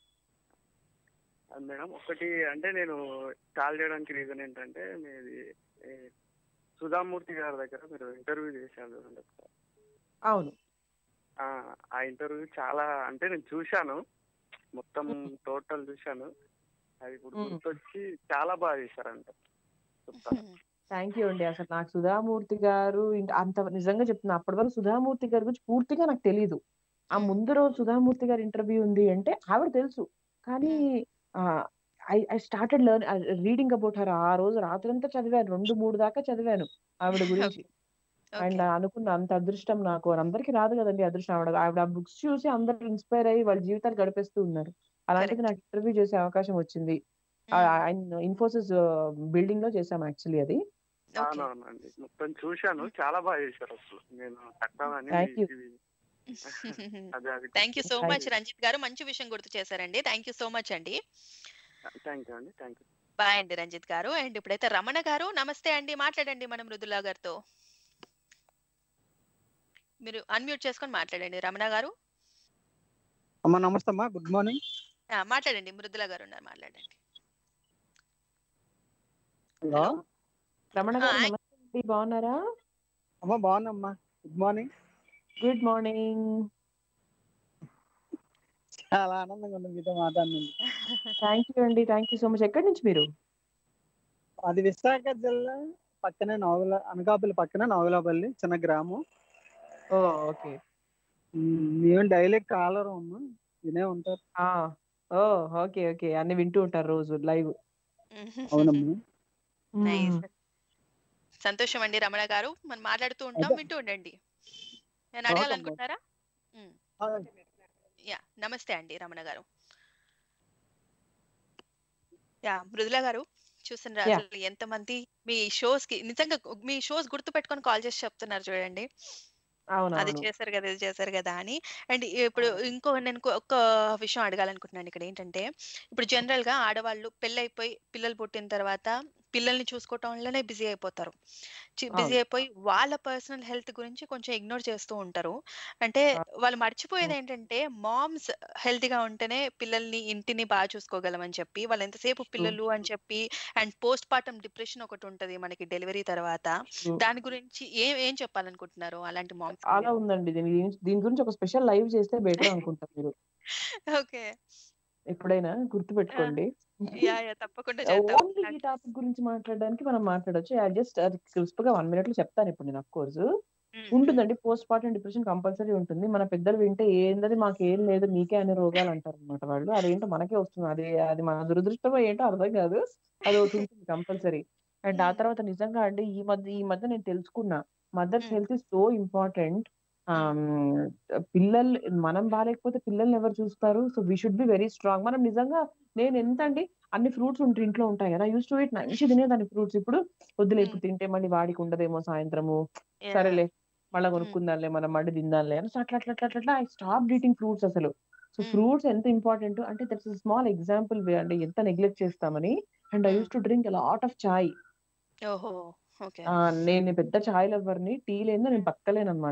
ఆ, మేడం ఒకటి అంటే నేను కాల్ చేయడానికి రీజన్ ఏంటంటే మీది ఈ సుధామూర్తి గారి దగ్గర మీరు ఇంటర్వ్యూ చేశారు చూడండి ఒకసారి. అవును ఆ, ఆ ఇంటర్వ్యూ చాలా అంటే నేను చూశాను మొత్తం టోటల్ చూశాను అది ఇప్పుడు మ్మ్. గుర్తొచ్చి చాలా బాగా చేశారంట చెప్తాను థ్యాంక్ యూ అండి అసలు నాకు సుధామూర్తి గారు ఇంత అంత నిజంగా చెప్తున్నా అప్పటి వరకు సుధామూర్తి గారి గురించి పూర్తిగా నాకు తెలియదు ఆ మ్మ్. ముందు రోజు సుధామూర్తి గారి ఇంటర్వ్యూ ఉంది అంటే ఆవిడ తెలుసు కానీ I I started learn reading about her ఆ రోజు రాత్రంతా చదివాను రెండు మూడు దాకా చదివాను ఆవిడ గురించి అండ్ ఓకే అనుకున్న అంత అదృష్టం నాకు అని అందరికీ రాదు కదండి అదృష్టం ఆవిడ ఆవిడ ఆ బుక్స్ చూసి అందరూ ఇన్స్పైర్ అయ్యి వాళ్ళ జీవితాలు గడిపేస్తూ ఉన్నారు అలాంటిది కరెక్ట్ నాకు ఇంటర్వ్యూ చేసే అవకాశం వచ్చింది ఇన్ఫోసిస్ బిల్డింగ్ లో చేసాం యాక్చువల్లీ అది ఓకే అవునవునండి మొత్తం చూశాను చాలా బాగా చేశారు అసలు నేను తక్కువని థ్యాంక్ యూ ఇవి అదే అది thank you so thank much you Ranjith గారు మంచి విషయం గుర్తు చేశారండి థ్యాంక్ యూ సో మచ్ అండి థ్యాంక్ యూ అండి థ్యాంక్ యూ బాయ్ అండి రంజిత్ గారు అండ్ ఇప్పుడైతే రమణ గారు నమస్తే అండి మాట్లాడండి మన మృదులా గారితో మీరు అన్మ్యూట్ చేసుకొని మాట్లాడండి రమణ గారు అమ్మా నమస్తే అమ్మా గుడ్ మార్నింగ్ ఆ, మాట్లాడండి మృదులా గారు ఉన్నారు మాట్లాడండి హలో హలో రమణ ఆ, గారు యాంక్- నమస్తే అండి బాగున్నారా అమ్మా బాగున్నామ్మా గుడ్ మార్నింగ్ గుడ్ మార్నింగ్ చాలా ఆనందంగా ఉంది మీతో మాట్లాడినందుకు థ్యాంక్ యూ అండి థ్యాంక్ యూ సో మచ్ ఎక్కడి నుంచి మీరు అది విశాఖ జిల్లా పక్కనే నవల అనకాపల్లి పక్కన నవలాపల్లి చిన్న గ్రామం ఓ ఓకే ఉమ్, మేము డైలీ కాలర్ అమ్మా వినే ఉంటారు ఓ ఓకే ఓకే అన్ని వింటూ ఉంటారు రోజు లైవ్ అవునమ్మా నైస్ సంతోషం అండి రమణ గారు మనం మాట్లాడుతూ ఉంటాం అదే వింటూ ఉండండి నేను ఓకే అమ్మా అడగాలనుకుంటున్నారా ఉమ్, ఆ, యా నమస్తే అండి రమణ గారు యా మృదుల గారు చూస్తున్నారు యా అసలు ఎంతమంది మీ షోస్ కి నిజంగా మీ షోస్ గుర్తు పెట్టుకొని కాల్ చేసి చెప్తున్నారు చూడండి అది అవునవును చేశారు కదా ఇది చేశారు కదా అని అండ్ ఇప్పుడు అవును ఇంకో నేను ఇంకో- ఒక్క విషయం అడగాలనుకుంటున్నాను ఇక్కడ ఏంటంటే ఇప్పుడు జనరల్ గా ఆడవాళ్ళు పెళ్ళైపోయి పిల్లలు పుట్టిన తర్వాత పిల్లల్ని చూసుకోవటంలోనే బిజీ అయిపోతారు బిజీ అవును అయిపోయి వాళ్ళ పర్సనల్ హెల్త్ గురించి కొంచెం ఇగ్నోర్ చేస్తూ ఉంటారు అంటే అవును వాళ్ళు మర్చిపోయేది ఏంటంటే మామ్స్ హెల్తీగా ఉంటేనే పిల్లల్ని ఇంటిని బాగా చూసుకోగలమని చెప్పి వాళ్ళు ఎంతసేపు ట్రూ పిల్లలు అని చెప్పి అండ్ పోస్ట్ పార్టం డిప్రెషన్ ఒకటి ఉంటది మనకి డెలివరీ తర్వాత ట్రూ దాని గురించి ఏం ఏం చెప్పాలనుకుంటున్నారు అలాంటి మామ్స్ కి చాలా మీరు ఉందండి దీని గురించి దీని గురించి ఒక స్పెషల్ లైవ్ చేస్తే బెటర్ అనుకుంటారు మీరు ఓకే ఎప్పుడైనా గుర్తు పెట్టుకోండి యా యా తప్పకుండా చేద్దాం ఓన్లీ ఈ నాకు టాపిక్ గురించి మాట్లాడడానికి మనం మాట్లాడొచ్చు ఐ జస్ట్ అది క్రిస్ప్ గా వన్ మినిట్ లో చెప్తాను ఇప్పుడు నేను అఫ్ కోర్స్ ఉమ్, ఉమ్, ఉంటుందండి పోస్ట్ పార్టం డిప్రెషన్ కంపల్సరీ ఉంటుంది మన పెద్దలు వింటే ఏంటది మాకు ఏం లేదు మీకే అనే రోగాలు అంటారు అనమాట వాళ్ళు అదేంటో మనకే వస్తుంది అది అది మన దురదృష్టమో ఏంటో అర్థం కాదు అది ఒకటి ఉంటుంది కంపల్సరీ అండ్ ఆ ఉమ్, తర్వాత నిజంగా అండి ఈ మధ్య ఈ మధ్య నేను తెలుసుకున్నా mothers um, health is so important ఉమ్, పిల్లలు మనం బాగాలేకపోతే పిల్లల్ని ఎవరు చూస్తారు so we should be very strong మనం నిజంగా నేను ఎంత అండి అన్ని ఫ్రూట్స్ ఉంటే ఇంట్లో ఉంటాయి కదా యూస్ టు ఇట్ మంచి తినేదాన్ని ఫ్రూట్స్ ఇప్పుడు వద్దులే ఉమ్, ఇప్పుడు తింటే మళ్ళీ వాడికి ఉండదేమో సాయంత్రము యా సరేలే మళ్ళీ ఉమ్, కొనుక్కుందాంలే మనం మళ్ళీ తిందాంలే అని సో అట్లా అట్లా అట్లా అట్లా ఐ స్టాప్ ఈటింగ్ ఫ్రూట్స్ అసలు సో ఉమ్, ఫ్రూట్స్ ఎంత ఇంపార్టెంట్ అంటే దట్స్ స్మాల్ ఎగ్జాంపుల్ వే అండి ఎంత నెగ్లెక్ట్ చేస్తామని and I um, used to drink lot of chai ఓహో ఓకే నేను పెద్ద చాయ్ లవర్ని టీ లేదో నేను బతకలేను అనమాట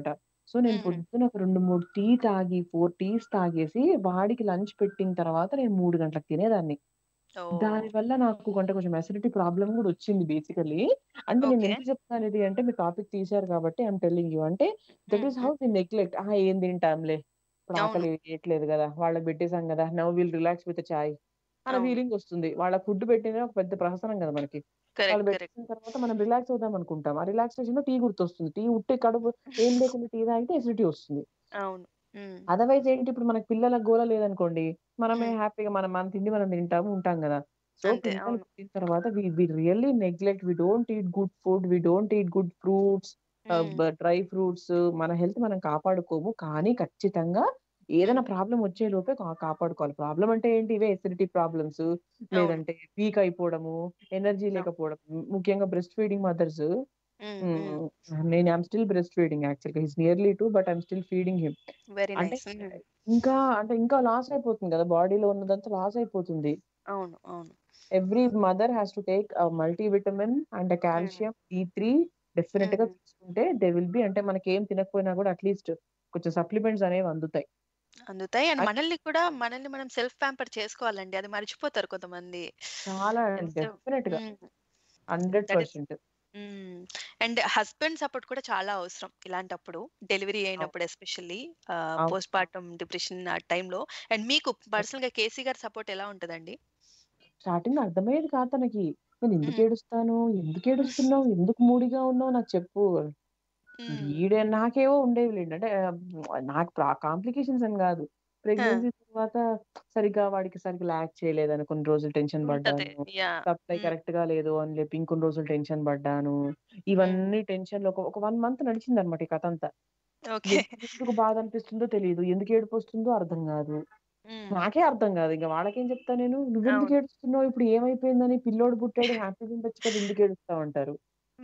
సో నేను మ్మ్. పొద్దున ఒక రెండు మూడు టీ తాగి ఫోర్ టీస్ తాగేసి వాడికి లంచ్ పెట్టిన తర్వాత నేను మూడు గంటలకు తినేదాన్ని ఓ దాని వల్ల నాకు అంటే కొంచెం అసిడిటీ ప్రాబ్లం కూడా వచ్చింది బేసికలీ అంటే నేను ఓకే ఎందుకు చెప్తాను ఇది అంటే మీరు టాపిక్ తీశారు కాబట్టి ఐఎమ్ టెల్లింగ్ యూ అంటే that hmm, is how the neglect ఆ ఏం తింటాంలే ఇప్పుడు అవును ఆకలి వేయట్లేదు కదా వాళ్ళకి పెట్టేసాం కదా now will relax with chai అన్న అవును ఫీలింగ్ వస్తుంది వాళ్ళ ఫుడ్ పెట్టిన ఒక పెద్ద ప్రహసనం కదా మనకి వాళ్ళు కరెక్ట్ కరెక్ట్ పెట్టిన తర్వాత మనం రిలాక్స్ అవుదాం అనుకుంటాం ఆ రిలాక్సేషన్ లో టీ గుర్తొస్తుంది టీ ఉట్టి కడుపు ఏం లేకుండా టీ తాగితే ఎసిడిటీ వస్తుంది అవును మ్మ్, అదర్వైజ్ ఏంటి ఇప్పుడు మనకి పిల్లల గోల లేదనుకోండి మనమే మ్మ్. హ్యాపీగా మనం మన తిండి మనం తింటాము ఉంటాం కదా సో అంతే పిల్లలు అవును పుట్టిన తర్వాత we we really neglect we don't eat good food we don't eat good fruits hmm, dry fruits మన హెల్త్ మనం కాపాడుకోము కానీ ఖచ్చితంగా ఏదైనా మ్మ్. ప్రాబ్లం వచ్చే లోపే కా- కాపాడుకోవాలి ప్రాబ్లం అంటే ఏంటి ఇవే ఎసిడిటీ ప్రాబ్లమ్స్ అవును లేదంటే వీక్ అయిపోవడము ఎనర్జీ అవును లేకపోవడం ముఖ్యంగా బ్రెస్ట్ ఫీడింగ్ మదర్స్ మ్మ్, మ్మ్. నేను ఐమ్ స్టిల్ బ్రెస్ట్ ఫీడింగ్ యాక్చువల్గా his nearly two but I'm still feeding him very అంటే నైస్ ఇంకా అంటే ఇంకా లాస్ అయిపోతుంది కదా బాడీలో ఉన్నదంతా లాస్ అయిపోతుంది అవును అవును every mother has to take multivitamin and hmm, calcium D three definite గా మ్మ్. తీసుకుంటే దే విల్ బి అంటే మనకి ఏం తినకపోయినా కూడా అట్లీస్ట్ కొంచెం సప్లిమెంట్స్ అనేవి అందుతాయి అందుతాయి అండ్ అట్- మనల్ని కూడా మనల్ని మనం సెల్ఫ్ ప్యాంపర్ చేసుకోవాలండి అది మర్చిపోతారు కొంతమంది చాలా ఎంత డెఫినెట్ గా hundred that is percent and husband support కూడా చాలా అవసరం ఇలాంటప్పుడు డెలివరీ అయినప్పుడు ఎస్పెషల్లీ పోస్ట్ పార్టమ్ డిప్రెషన్ ఆ టైంలో అండ్ మీకు పర్సనల్ గా కేసీ గారి సపోర్ట్ ఎలా ఉంటదండి స్టార్టింగ్ అర్థమయ్యేది కాదు తనకి నేను ఎందుకు మ్మ్. ఏడుస్తాను ఎందుకు ఏడుస్తున్నావు ఎందుకు మూడిగా ఉన్నావు నాకు చెప్పు మ్మ్. వీడే నాకేవో ఉండేవి లేండి అంటే ఆ, నాకు కాంప్లికేషన్స్ అని కాదు ఆ, ప్రెగ్నెన్సీ తర్వాత సరిగ్గా వాడికి సరిగ్గా లాక్ చేయలేదని కొన్ని రోజులు టెన్షన్ ఉంటది పడ్డాను యా సప్లై కరెక్ట్ గా లేదు అని చెప్పి ఇంకొన్ని రోజులు టెన్షన్ పడ్డాను ఇవన్నీ టెన్షన్ లో ఒక- ఒక వన్ మంత్ నడిచింది అనమాట ఈ కథ అంతా ఓకే ఎందుకు ఎందుకు బాధ అనిపిస్తుందో తెలియదు ఎందుకు ఏడుపు వస్తుందో అర్థం కాదు నాకే అర్థం కాదు ఇంకా వాళ్ళకేం చెప్తా నేను నువ్వెందుకు అవును ఏడుస్తున్నావు ఇప్పుడు ఏమైపోయిందని పిల్లోడు పుట్టాడు హ్యాపీగా ఉండొచ్చు కదా ఎందుకు ఏడుస్తావు అంటారు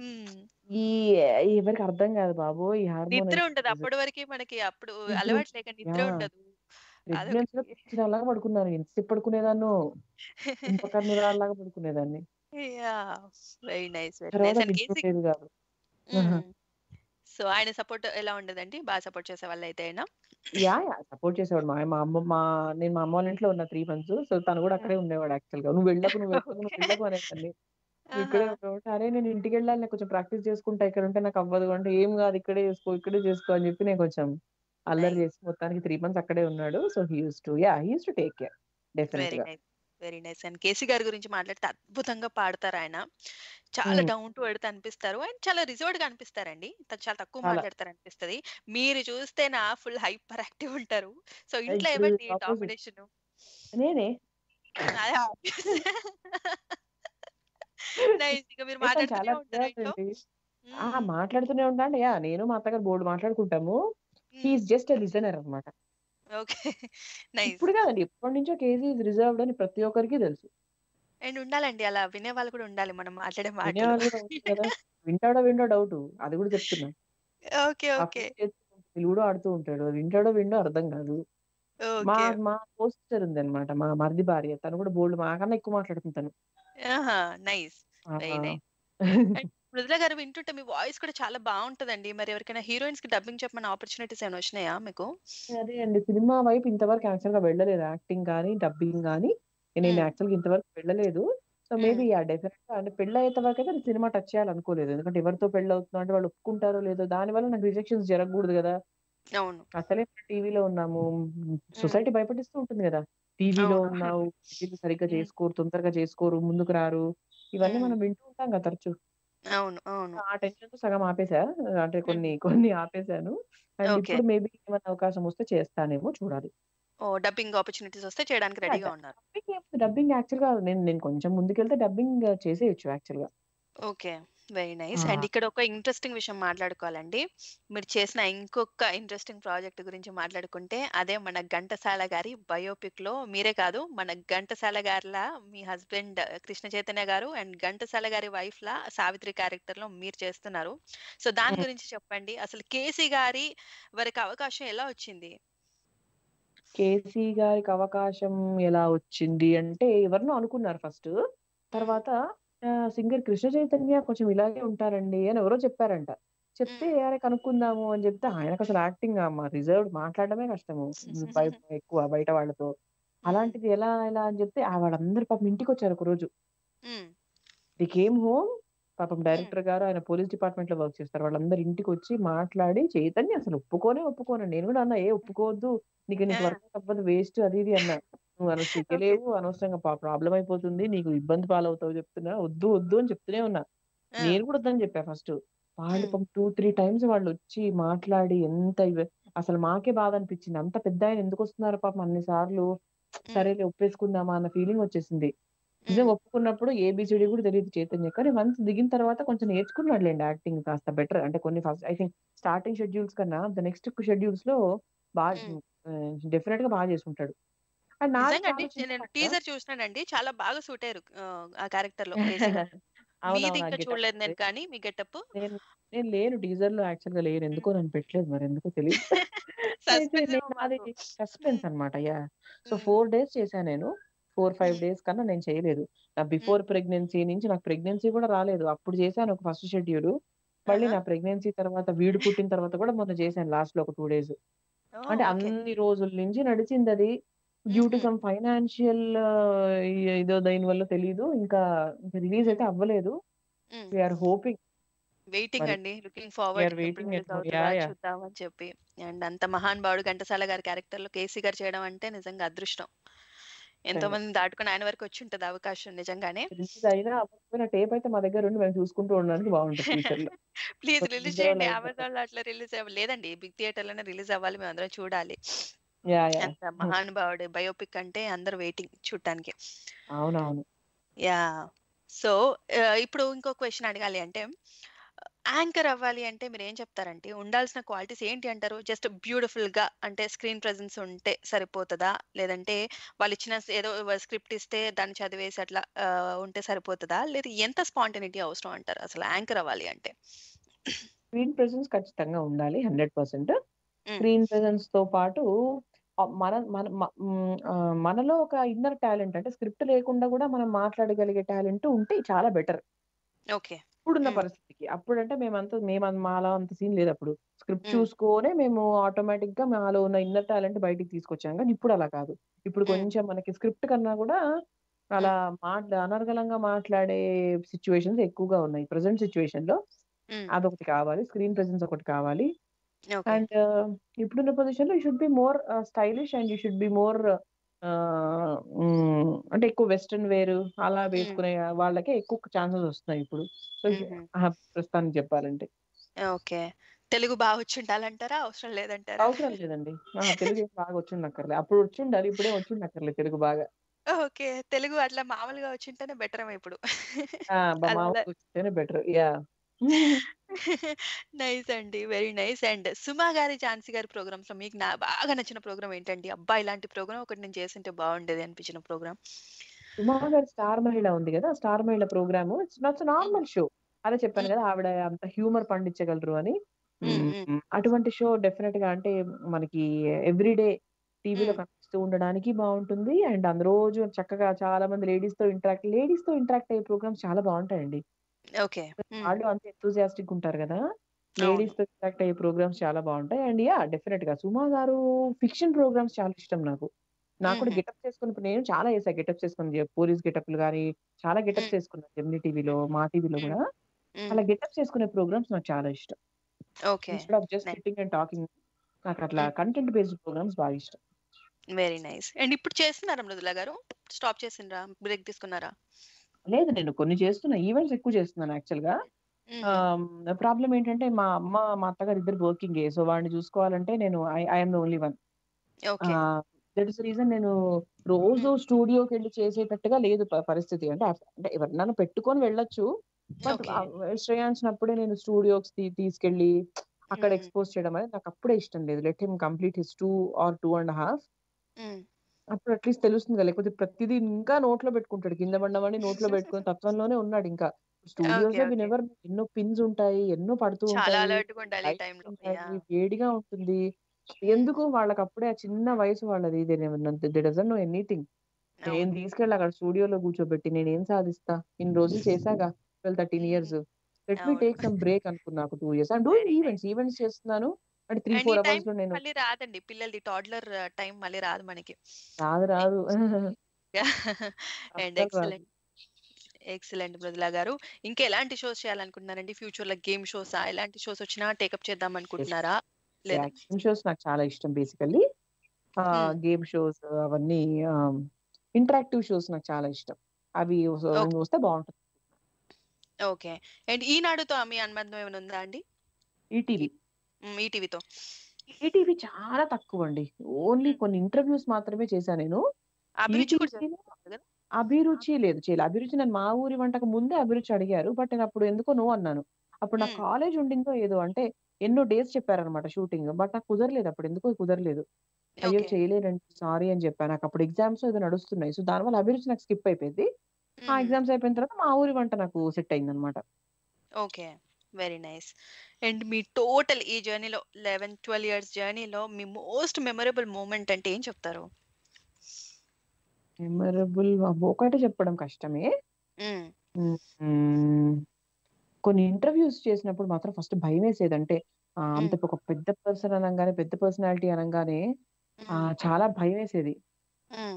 ఈ ఎవరికి అర్థం కాదు బాబు ఈ హార్మోన్ నిద్ర ఉండదు అప్పటి వరకు మనకి అప్పుడు నిద్ర అలవాటు లేక నిద్ర యా ఉండదు ప్రెగ్నెన్సీ లో అదొకటి పిచ్చిదానిలాగా పడుకున్నాను ఎంతసేపు పడుకునేదాన్నో కుంభకర్ణురాల్లాగా పడుకునేదాన్ని యా వెరీ నైస్ వెరీ తర్వాత నైస్ అండ్ నిద్ర కేసీ ఉండేది కాదు ఆహా. సో ఆయన సపోర్ట్ ఎలా ఉండదండి బాగా సపోర్ట్ చేసే వాళ్ళు అయితే అయినా యా యా సపోర్ట్ చేసేవాడు మా మా అమ్మ మా నేను మా అమ్మ వాళ్ళ ఇంట్లో ఉన్న త్రీ మంత్స్ సో తను కూడా అక్కడే ఉండేవాడు యాక్చువల్ గా నువ్వు వెళ్ళకు నువ్వు వెళ్ళకు నువ్వు ఓకే వెళ్ళకు అనేదాన్ని నువ్వు ఇక్కడే ఉండేవాడు అరే నేను ఇంటికి వెళ్ళాలి నేను కొంచెం ప్రాక్టీస్ చేసుకుంటా ఇక్కడ ఉంటే నాకు అవ్వదు అంటే ఏం కాదు ఇక్కడే చేసుకో ఇక్కడే చేసుకో అని చెప్పి నేను కొంచెం అల్లరి నైస్ చేసి మొత్తానికి త్రీ మంత్స్ అక్కడే ఉన్నాడు so he used to yeah he used to take care definite very గా nice very nice and KC గారి గురించి మాట్లాడితే అద్భుతంగా పాడతారు ఆయన చాలా ఉమ్, డౌన్ టు ఎర్త్ అనిపిస్తారు అండ్ చాలా రిజర్వ్డ్ గా అనిపిస్తారండి త- చాలా తక్కువ చాలా మాట్లాడతారు అనిపిస్తది మీరు చూస్తేనా ఫుల్ హైపర్ యాక్టివ్ ఉంటారు సో ఇంట్లో ఇప్పుడు ఏమండి ఆపోజిట్ డామినేషన్ నేనే అదే నైస్ ఇక మీరు ఏ తను మాట్లాడుతూనే చాలా ఉంటారా రిజర్వ్డ్ ఇంట్లో అండి ఆ మాట్లాడుతూనే ఉంటాను యా నేను మా అత్తగారు బోర్డు మాట్లాడుకుంటాము హీఈస్ జస్ట్ లిజనర్ అన్నమాట ఓకే నైస్ ఇప్పుడు కాదండి ఎప్పటి నుంచో కేజీ రిజర్వ్డ్ అని ప్రతి ఒక్కరికి తెలుసు అండ్ ఉండాలండి అలా వినే వాళ్ళు కూడా ఉండాలి మనం మాట్లాడే మాటలు వినేవాళ్ళు కూడా ఉంటుంది కదా వింటాడో విండో డౌట్ అది కూడా చెప్తున్నా ఓకే ఆ ఓకే ఫోన్ చేసి లూడో ఆడుతూ ఉంటాడు వింటాడో విండో అర్థం కాదు మా ఓకే మా పోస్టర్ ఉంది అనమాట మా మరిది భార్య తను కూడా బోల్డ్ మాకన్నా ఎక్కువ మాట్లాడుతుంది తను ఆహా నైస్ ఆ, వెరీ నైస్ అండ్ మృదుల గారు వింటుంటే మీ వాయిస్ కూడా చాలా బాగుంటదండి మరి ఎవరికైనా హీరోయిన్స్ కి డబ్బింగ్ చెప్పమని ఆపర్చునిటీస్ ఏమైనా వచ్చినాయా మీకు అదే అండి సినిమా వైపు ఇంతవరకు యాక్చువల్ గా వెళ్ళలేదు యాక్టింగ్ కానీ డబ్బింగ్ కానీ నేను మ్మ్. యాక్చువల్ గా ఇంతవరకు వెళ్ళలేదు సో మేబీ ఆ డెఫినెట్ గా అంటే పెళ్ళి అయ్యేంత వరకు అయితే నేను సినిమా టచ్ చేయాలనుకోలేదు ఎందుకంటే ఎవరితో పెళ్ళి అవుతుందో అంటే వాళ్ళు ఒప్పుకుంటారో లేదో దాని వల్ల నాకు రిజెక్షన్స్ జరగకూడదు కదా అవును అసలే టీవీలో ఉన్నాము మ్మ్. సొసైటీ భయపడిస్తూ ఉంటుంది కదా టీవీలో అవును ఉన్నావు పెళ్ళిళ్ళు సరిగ్గా మ్మ్. చేసుకోరు తొందరగా చేసుకోరు ముందుకు రారు ఇవన్నీ మ్మ్. మనం వింటూ ఉంటాం కదా తరచు అవును అవును ఆ టెన్షన్ తో సగం ఆపేసా అంటే మ్మ్. కొన్ని కొన్ని ఆపేశాను అండ్ ఓకే ఇప్పుడు మేబీ ఏమైనా అవకాశం వస్తే చేస్తానేమో చూడాలి ఓ డబ్బింగ్ ఆపర్చునిటీస్ వస్తే చేయడానికి రెడీగా ఉన్నారు డబ్బింగ్ యాక్చువల్ గా నేను నేను కొంచెం ముందుకెళ్తే డబ్బింగ్ చేసేయచ్చు యాక్చువల్ గా ఓకే వెరీ నైస్ ఆ, అండ్ ఇక్కడ ఒక ఇంట్రెస్టింగ్ విషయం మాట్లాడుకోవాలండి మీరు చేసిన ఇంకొక ఇంట్రెస్టింగ్ ప్రాజెక్ట్ గురించి మాట్లాడుకుంటే అదే మన ఘంటసాల గారి బయోపిక్ లో మీరే కాదు మన ఘంటసాల గారిలా మీ హస్బెండ్ కృష్ణ చైతన్య గారు అండ్ ఘంటసాల గారి వైఫ్ లా సావిత్రి క్యారెక్టర్ లో మీరు చేస్తున్నారు సో దాని మ్మ్. గురించి చెప్పండి అసలు కేసీ గారి వారికి అవకాశం ఎలా వచ్చింది కేసీ గారికి అవకాశం ఎలా వచ్చింది అంటే ఎవరినో అనుకున్నారు ఫస్ట్ మ్మ్. తర్వాత సింగర్ కృష్ణ చైతన్య కొంచెం ఇలాగే ఉంటారండి అని ఎవరో చెప్పారంట చెప్తే అరే కనుక్కుందాము అని చెప్తే ఆయనకు అసలు యాక్టింగ్ అమ్మ రిజర్వ్డ్ మాట్లాడడమే కష్టము బయ- ఎక్కువ బయట వాళ్ళతో అలాంటిది ఎలా ఎలా అని చెప్తే ఆ వాళ్ళందరూ పాపం ఇంటికి వచ్చారు ఒక రోజు ది కేమ్ హోమ్ పాపం డైరెక్టర్ గారు ఆయన పోలీస్ డిపార్ట్మెంట్ లో వర్క్ చేస్తారు వాళ్ళందరూ ఇంటికి వచ్చి మాట్లాడి చైతన్య అసలు ఒప్పుకోనే ఒప్పుకోను నేను కూడా అన్నా ఏ ఒప్పుకోవద్దు నీకు నీకు వర్క్ తప్పదు వేస్ట్ అది ఇది అన్నా నువ్వు అను చెయ్యలేవు అనవసరంగా ప్రాబ్లం అయిపోతుంది నీకు ఇబ్బంది పాలవుతావు చెప్తున్నా వద్దు వద్దు అని చెప్తూనే ఉన్నా నేను కూడా వద్దని చెప్పా ఫస్ట్ వాళ్ళు పాపం టూ త్రీ టైమ్స్ వాళ్ళు వచ్చి మాట్లాడి ఎంత ఇవ- అసలు మాకే బాధ అనిపించింది అంత పెద్ద ఆయన ఎందుకు వస్తున్నారు పాపం అన్ని సార్లు సరేలే ఒప్పేసుకుందామా అన్న ఫీలింగ్ వచ్చేసింది నిజం ఒప్పుకున్నప్పుడు ఏబిసిడి కూడా తెలియదు చైతన్య కానీ వన్స్ దిగిన తర్వాత కొంచెం నేర్చుకున్నాడులేండి యాక్టింగ్ కాస్త బెటర్ అంటే కొన్ని first I think starting schedules కన్నా ద నెక్స్ట్ షెడ్యూల్స్ లో బాగా డెఫినెట్ గా బాగా చేసుకుంటాడు అండ్ నాది నిజంగా అండి చాలా నేను చిన్న టీజర్ చూసినానండి చాలా బాగా సూట్ అయ్యారు ఆ, ఆ క్యారెక్టర్ లో కేసీగా. మీది అవునవును ఇంకా చూడలేదు నేను కానీ మీ గెటప్ నేను నేను లేను టీజర్ లో యాక్చువల్ గా లేను ఎందుకో నన్ను పెట్టలేదు మరి ఎందుకో తెలియదు అయితే సస్పెన్స్ నేను నాది సస్పెన్స్ అన్నమాట యా సో ఫోర్ డేస్ చేశాను నేను ఫోర్ ఫైవ్ డేస్ కన్నా నేను చేయలేదు నా బిఫోర్ ప్రెగ్నెన్సీ నుంచి నాకు ప్రెగ్నెన్సీ కూడా రాలేదు అప్పుడు చేశాను ఒక ఫస్ట్ షెడ్యూల్ మళ్ళీ నా ప్రెగ్నెన్సీ తర్వాత వీడు పుట్టిన తర్వాత కూడా మొన్న చేశాను లాస్ట్ లో ఒక టూ డేస్ అంటే అన్ని రోజుల నుంచి నడిచింది అది డ్యూ టు సమ్ ఫైనాన్షియల్ ఇదో దాని వల్ల తెలీదు ఇంకా రిలీజ్ అయితే అవ్వలేదు వీఆర్ హోపింగ్ వెయిటింగ్ మరి అండి looking forward waiting release at- అవుతుందా yeah, yeah. చూద్దాం అని చెప్పి అండ్ అంత మహానుభావుడు ఘంటసాల గారి క్యారెక్టర్ లో కేసీ గారు చేయడం అంటే నిజంగా అదృష్టం ఎంతో Correct. మంది దాటుకుని ఆయన వరకు వచ్చి ఉంటది అవకాశం నిజంగానే రిలీజ్ అయినా అవ్వకపోయినా టేప్ అయితే మా దగ్గర ఉండి మేము చూసుకుంటూ ఉండడానికి బాగుంటుంది ఫ్యూచర్ లో ప్లీజ్ కొంచెం రిలీజ్ ఇద్దరం చేయండి live అమెజాన్ లో అట్లా రిలీజ్ అవ్వ లేదండి బిగ్ థియేటర్ లోనే రిలీజ్ అవ్వాలి మేము అందరం చూడాలి యా యా అంత మహానుభావుడు బయోపిక్ అంటే అందరు వెయిటింగ్ చూడటానికి అవునవును యా సో ఇప్పుడు ఇంకో క్వశ్చన్ అడగాలి అంటే యాంకర్ అవ్వాలి అంటే మీరు ఏం చెప్తారంటే ఉండాల్సిన క్వాలిటీస్ ఏంటి అంటారు జస్ట్ బ్యూటిఫుల్ గా అంటే స్క్రీన్ ప్రెజెన్స్ ఉంటే సరిపోతుందా లేదంటే వాళ్ళు ఇచ్చిన స్- ఏదో స్క్రిప్ట్ ఇస్తే దాన్ని చదివేసి అట్లా ఆ, ఉంటే సరిపోతుందా లేదా ఎంత స్పాంటనిటీ అవసరం అంటారు అసలు యాంకర్ అవ్వాలి అంటే స్క్రీన్ ప్రెసెన్స్ ఖచ్చితంగా ఉండాలి హండ్రెడ్ పర్సెంట్ స్క్రీన్ ప్రెసెన్స్ తో పాటు ఆ మన మన మ- మ్, ఆ, మనలో ఒక ఇన్నర్ టాలెంట్ అంటే స్క్రిప్ట్ లేకుండా కూడా మనం మాట్లాడగలిగే టాలెంట్ ఉంటే చాలా బెటర్ ఓకే ఇప్పుడున్న పరిస్థితికి అప్పుడంటే మేమంతా మేము మాలో అంత సీన్ లేదు అప్పుడు స్క్రిప్ట్ మ్మ్. చూసుకొనే మేము ఆటోమేటిక్ గా మాలో ఉన్న ఇన్నర్ టాలెంట్ బయటికి తీసుకొచ్చాం కానీ ఇప్పుడు అలా కాదు ఇప్పుడు కొంచెం మనకి స్క్రిప్ట్ కన్నా కూడా అలా మాట్లా అనర్గళంగా మాట్లాడే సిచ్యువేషన్స్ ఎక్కువగా ఉన్నాయి ప్రజెంట్ సిచ్యువేషన్ లో అదొకటి కావాలి స్క్రీన్ ప్రెసెన్స్ ఒకటి కావాలి ఓకే అండ్ ఇప్పుడున్న పొజిషన్ లో you should be more stylish and you should be more అంటే ఎక్కువ వెస్ట్రన్ వేర్ అలా వేసుకునే వాళ్ళకే ఎక్కువ ఛాన్సెస్ వస్తున్నాయి ఇప్పుడు సో మ్మ్. ప్రస్తుతానికి చెప్పాలంటే ఓకే తెలుగు బాగా వచ్చి ఉండాలంటారా అవసరం లేదంటారా అవసరం లేదండి ఆ, తెలుగు ఏం బాగా వచ్చిండక్కర్లే అప్పుడు వచ్చి ఉండాలి ఇప్పుడే వచ్చి ఉండక్కర్లే తెలుగు బాగా ఓకే తెలుగు అట్లా మామూలుగా వచ్చింటేనే బెటర్ ఇప్పుడు ఆ, బా- అలా మామూలుగా వచ్చితేనే బెటర్ యా నైస్ అండి వెరీ నైస్ అండ్ సుమా గారి ఝాన్సీ గారి ప్రోగ్రామ్స్ లో మీకు నా బాగా నచ్చిన ప్రోగ్రామ్ ఏంటండి అబ్బా ఇలాంటి ప్రోగ్రామ్ ఒకటి నేను చేస్తుంటే బాగుండేది అనిపించిన ప్రోగ్రామ్ ఉమా గారి స్టార్ మహిళ ఉంది కదా స్టార్ మహిళ ప్రోగ్రామ్ ఇట్స్ నార్మల్ షో అదే చెప్పాను కదా ఆవిడ అంత హ్యూమర్ పండించగలరు అని మ్మ్. అటువంటి షో డెఫినెట్ గా అంటే మనకి ఎవ్రీడే టీవీలో కనిపిస్తూ ఉండడానికి బాగుంటుంది అండ్ అందు రోజు చక్కగా చాలా మంది లేడీస్ తో ఇంటరాక్ట్ లేడీస్ తో ఇంటరాక్ట్ అయ్యే ప్రోగ్రామ్స్ చాలా బాగుంటాయండి ఓకే వాళ్ళు అంత ఎంతూజియాస్టిక్ ఉంటారు కదా లేడీస్ తో ఇంటరాక్ట్ అయ్యే ప్రోగ్రామ్స్ చాలా బాగుంటాయి అండ్ యా డెఫినెట్ గా సుమా గారు ఫిక్షన్ ప్రోగ్రామ్స్ చాలా ఇష్టం నాకు నాకు కూడా మ్మ్. గెటప్ చేసుకుని ఇప్పుడు నేను చాలా చేసా గెటప్ చేసుకుని పోలీస్ గెటప్లు కానీ చాలా గెటప్స్ చేసుకున్నాను జెమిని టీవీలో మా టీవీలో కూడా అలా గెటప్స్ చేసుకునే ప్రోగ్రామ్స్ నాకు చాలా ఇష్టం okay instead of just sitting and talking నాకు అట్లా కంటెంట్ బేస్డ్ ప్రోగ్రామ్స్ బాగా ఇష్టం వెరీ నైస్ అండ్ ఇప్పుడు చేస్తున్నారా మృదుల గారు స్టాప్ చేసిండ్రా బ్రేక్ తీసుకున్నారా లేదు నేను కొన్ని చేస్తున్నా ఈవెంట్స్ ఎక్కువ చేస్తున్నాను యాక్చువల్ గా ప్రాబ్లం ఏంటంటే మా అమ్మ మా అత్తగారు ఇద్దరు వర్కింగ్ సో వాడిని చూసుకోవాలంటే నేను I'm the only one okay that is reason నేను రోజు స్టూడియోకి వెళ్ళి చేసేటట్టుగా లేదు ప- పరిస్థితి అంటే అఫ్- అంటే ఎవరినైనా పెట్టుకొని వెళ్ళొచ్చు బట్ ఓకే శ్రేయాంచినప్పుడే నేను స్టూడియోకి తీసుకెళ్ళి అక్కడ ఎక్స్పోజ్ చేయడం అనేది నాకు అప్పుడే ఇష్టం లేదు let him complete his two or two and half అప్పుడు అట్లీస్ట్ తెలుస్తుంది కదా లేకపోతే ప్రతిదీ ఇంకా నోట్లో పెట్టుకుంటాడు కింద పడ్డవాడిని నోట్లో పెట్టుకుని తత్వంలోనే ఉన్నాడు ఇంకా స్టూడియోస్ ఓకే లో ఓకే వినెవర్ ఎన్నో పిన్స్ ఉంటాయి ఎన్నో పడుతూ చాలా ఉంటాయి అలర్ట్ గా ఉండాలి ఈ లైట్స్ టైంలో ఉంటాయి యా వేడిగా ఉంటుంది ఎందుకు వాళ్ళకి అప్పుడే ఆ చిన్న వయసు వాళ్ళది దే డజన్ నో ఎనీథింగ్ నేను అవును తీసుకెళ్ళి అక్కడ స్టూడియోలో కూర్చోబెట్టి నేను ఏం సాధిస్తా ఇన్ని రోజులు చేశాగా twelve thirteen years let me అవును. టేక్ సమ్ బ్రేక్ అనుకున్నా ఒక two years and doing Very nice. Events events చేస్తున్నాను అంటే త్రీ అండ్ ఈ ఫోర్ టైం అవర్స్ లో నేను మళ్ళీ రాదండి పిల్లలది టాడ్లర్ టైం మళ్ళీ రాదు మనకి రాదు రాదు అండ్ అస్సలు రాదు ఎక్సలెంట్ ఎక్సలెంట్ మృదులా గారు ఇంకా ఎలాంటి షోస్ చేయాలనుకుంటున్నారండి ఫ్యూచర్ లో గేమ్ షోస్ ఎలాంటి షోస్ వచ్చినా టేకప్ చేద్దాం అనుకుంటున్నారా లేదా గేమ్ షోస్ నాకు చాలా ఇష్టం బేసికల్లీ మ్మ్. గేమ్ షోస్ అవన్నీ ఇంటరాక్టివ్ షోస్ నాకు చాలా ఇష్టం అవి వస్- ఓకే వస్తే బాగుంటుంది ఓకే అండ్ ఈనాడుతో మీ అనుబంధం ఏమైనా ఉందా అండి ఈటీవీ మ్, ఈటీవీతో ఈటీవీ చాలా తక్కువ అండి ఓన్లీ మ్. కొన్ని ఇంటర్వ్యూస్ మాత్రమే చేశాను నేను అభిరుచి కూడా ఈటీవీలో చేస్తున్నారు కదా అభిరుచి లేదు చేయలేదు అభిరుచి నేను మా ఊరి వంటకు ముందే అభిరుచి అడిగారు బట్ నేను అప్పుడు ఎందుకో నో అన్నాను అప్పుడు నాకు మ్, కాలేజ్ ఉండిందో ఏదో అంటే ఎన్నో డేస్ చెప్పారనమాట షూటింగ్ బట్ నాకు కుదరలేదు అప్పుడు ఎందుకో కుదరలేదు అయ్యో ఓకే చేయలేనండి సారీ అని చెప్పాను నాకు అప్పుడు ఎగ్జామ్స్ ఏదో నడుస్తున్నాయి సో దానివల్ల అభిరుచి నాకు స్కిప్ అయిపోయింది ఆ మ్, ఎగ్జామ్స్ అయిపోయిన తర్వాత మా ఊరి వంట నాకు సెట్ అయింది అనమాట ఓకే వెరీ నైస్ అండ్ మీ టోటల్ ఈ జర్నీలో లెవెన్ ట్వెల్వ్ ఇయర్స్ జర్నీలో మీ మోస్ట్ మెమరబుల్ మూమెంట్ అంటే ఏం చెప్తారు మెమరబుల్ ఒకటే చెప్పడం కష్టమే మ్, మ్మ్. కొన్ని ఇంటర్వ్యూస్ చేసినప్పుడు మాత్రం ఫస్ట్ భయం వేసేది అంటే ఆ, అంత మ్, ఒక పెద్ద పర్సన్ అనగానే పెద్ద పర్సనాలిటీ అనగానే ఆ, మ్, చాలా భయం వేసేది మ్,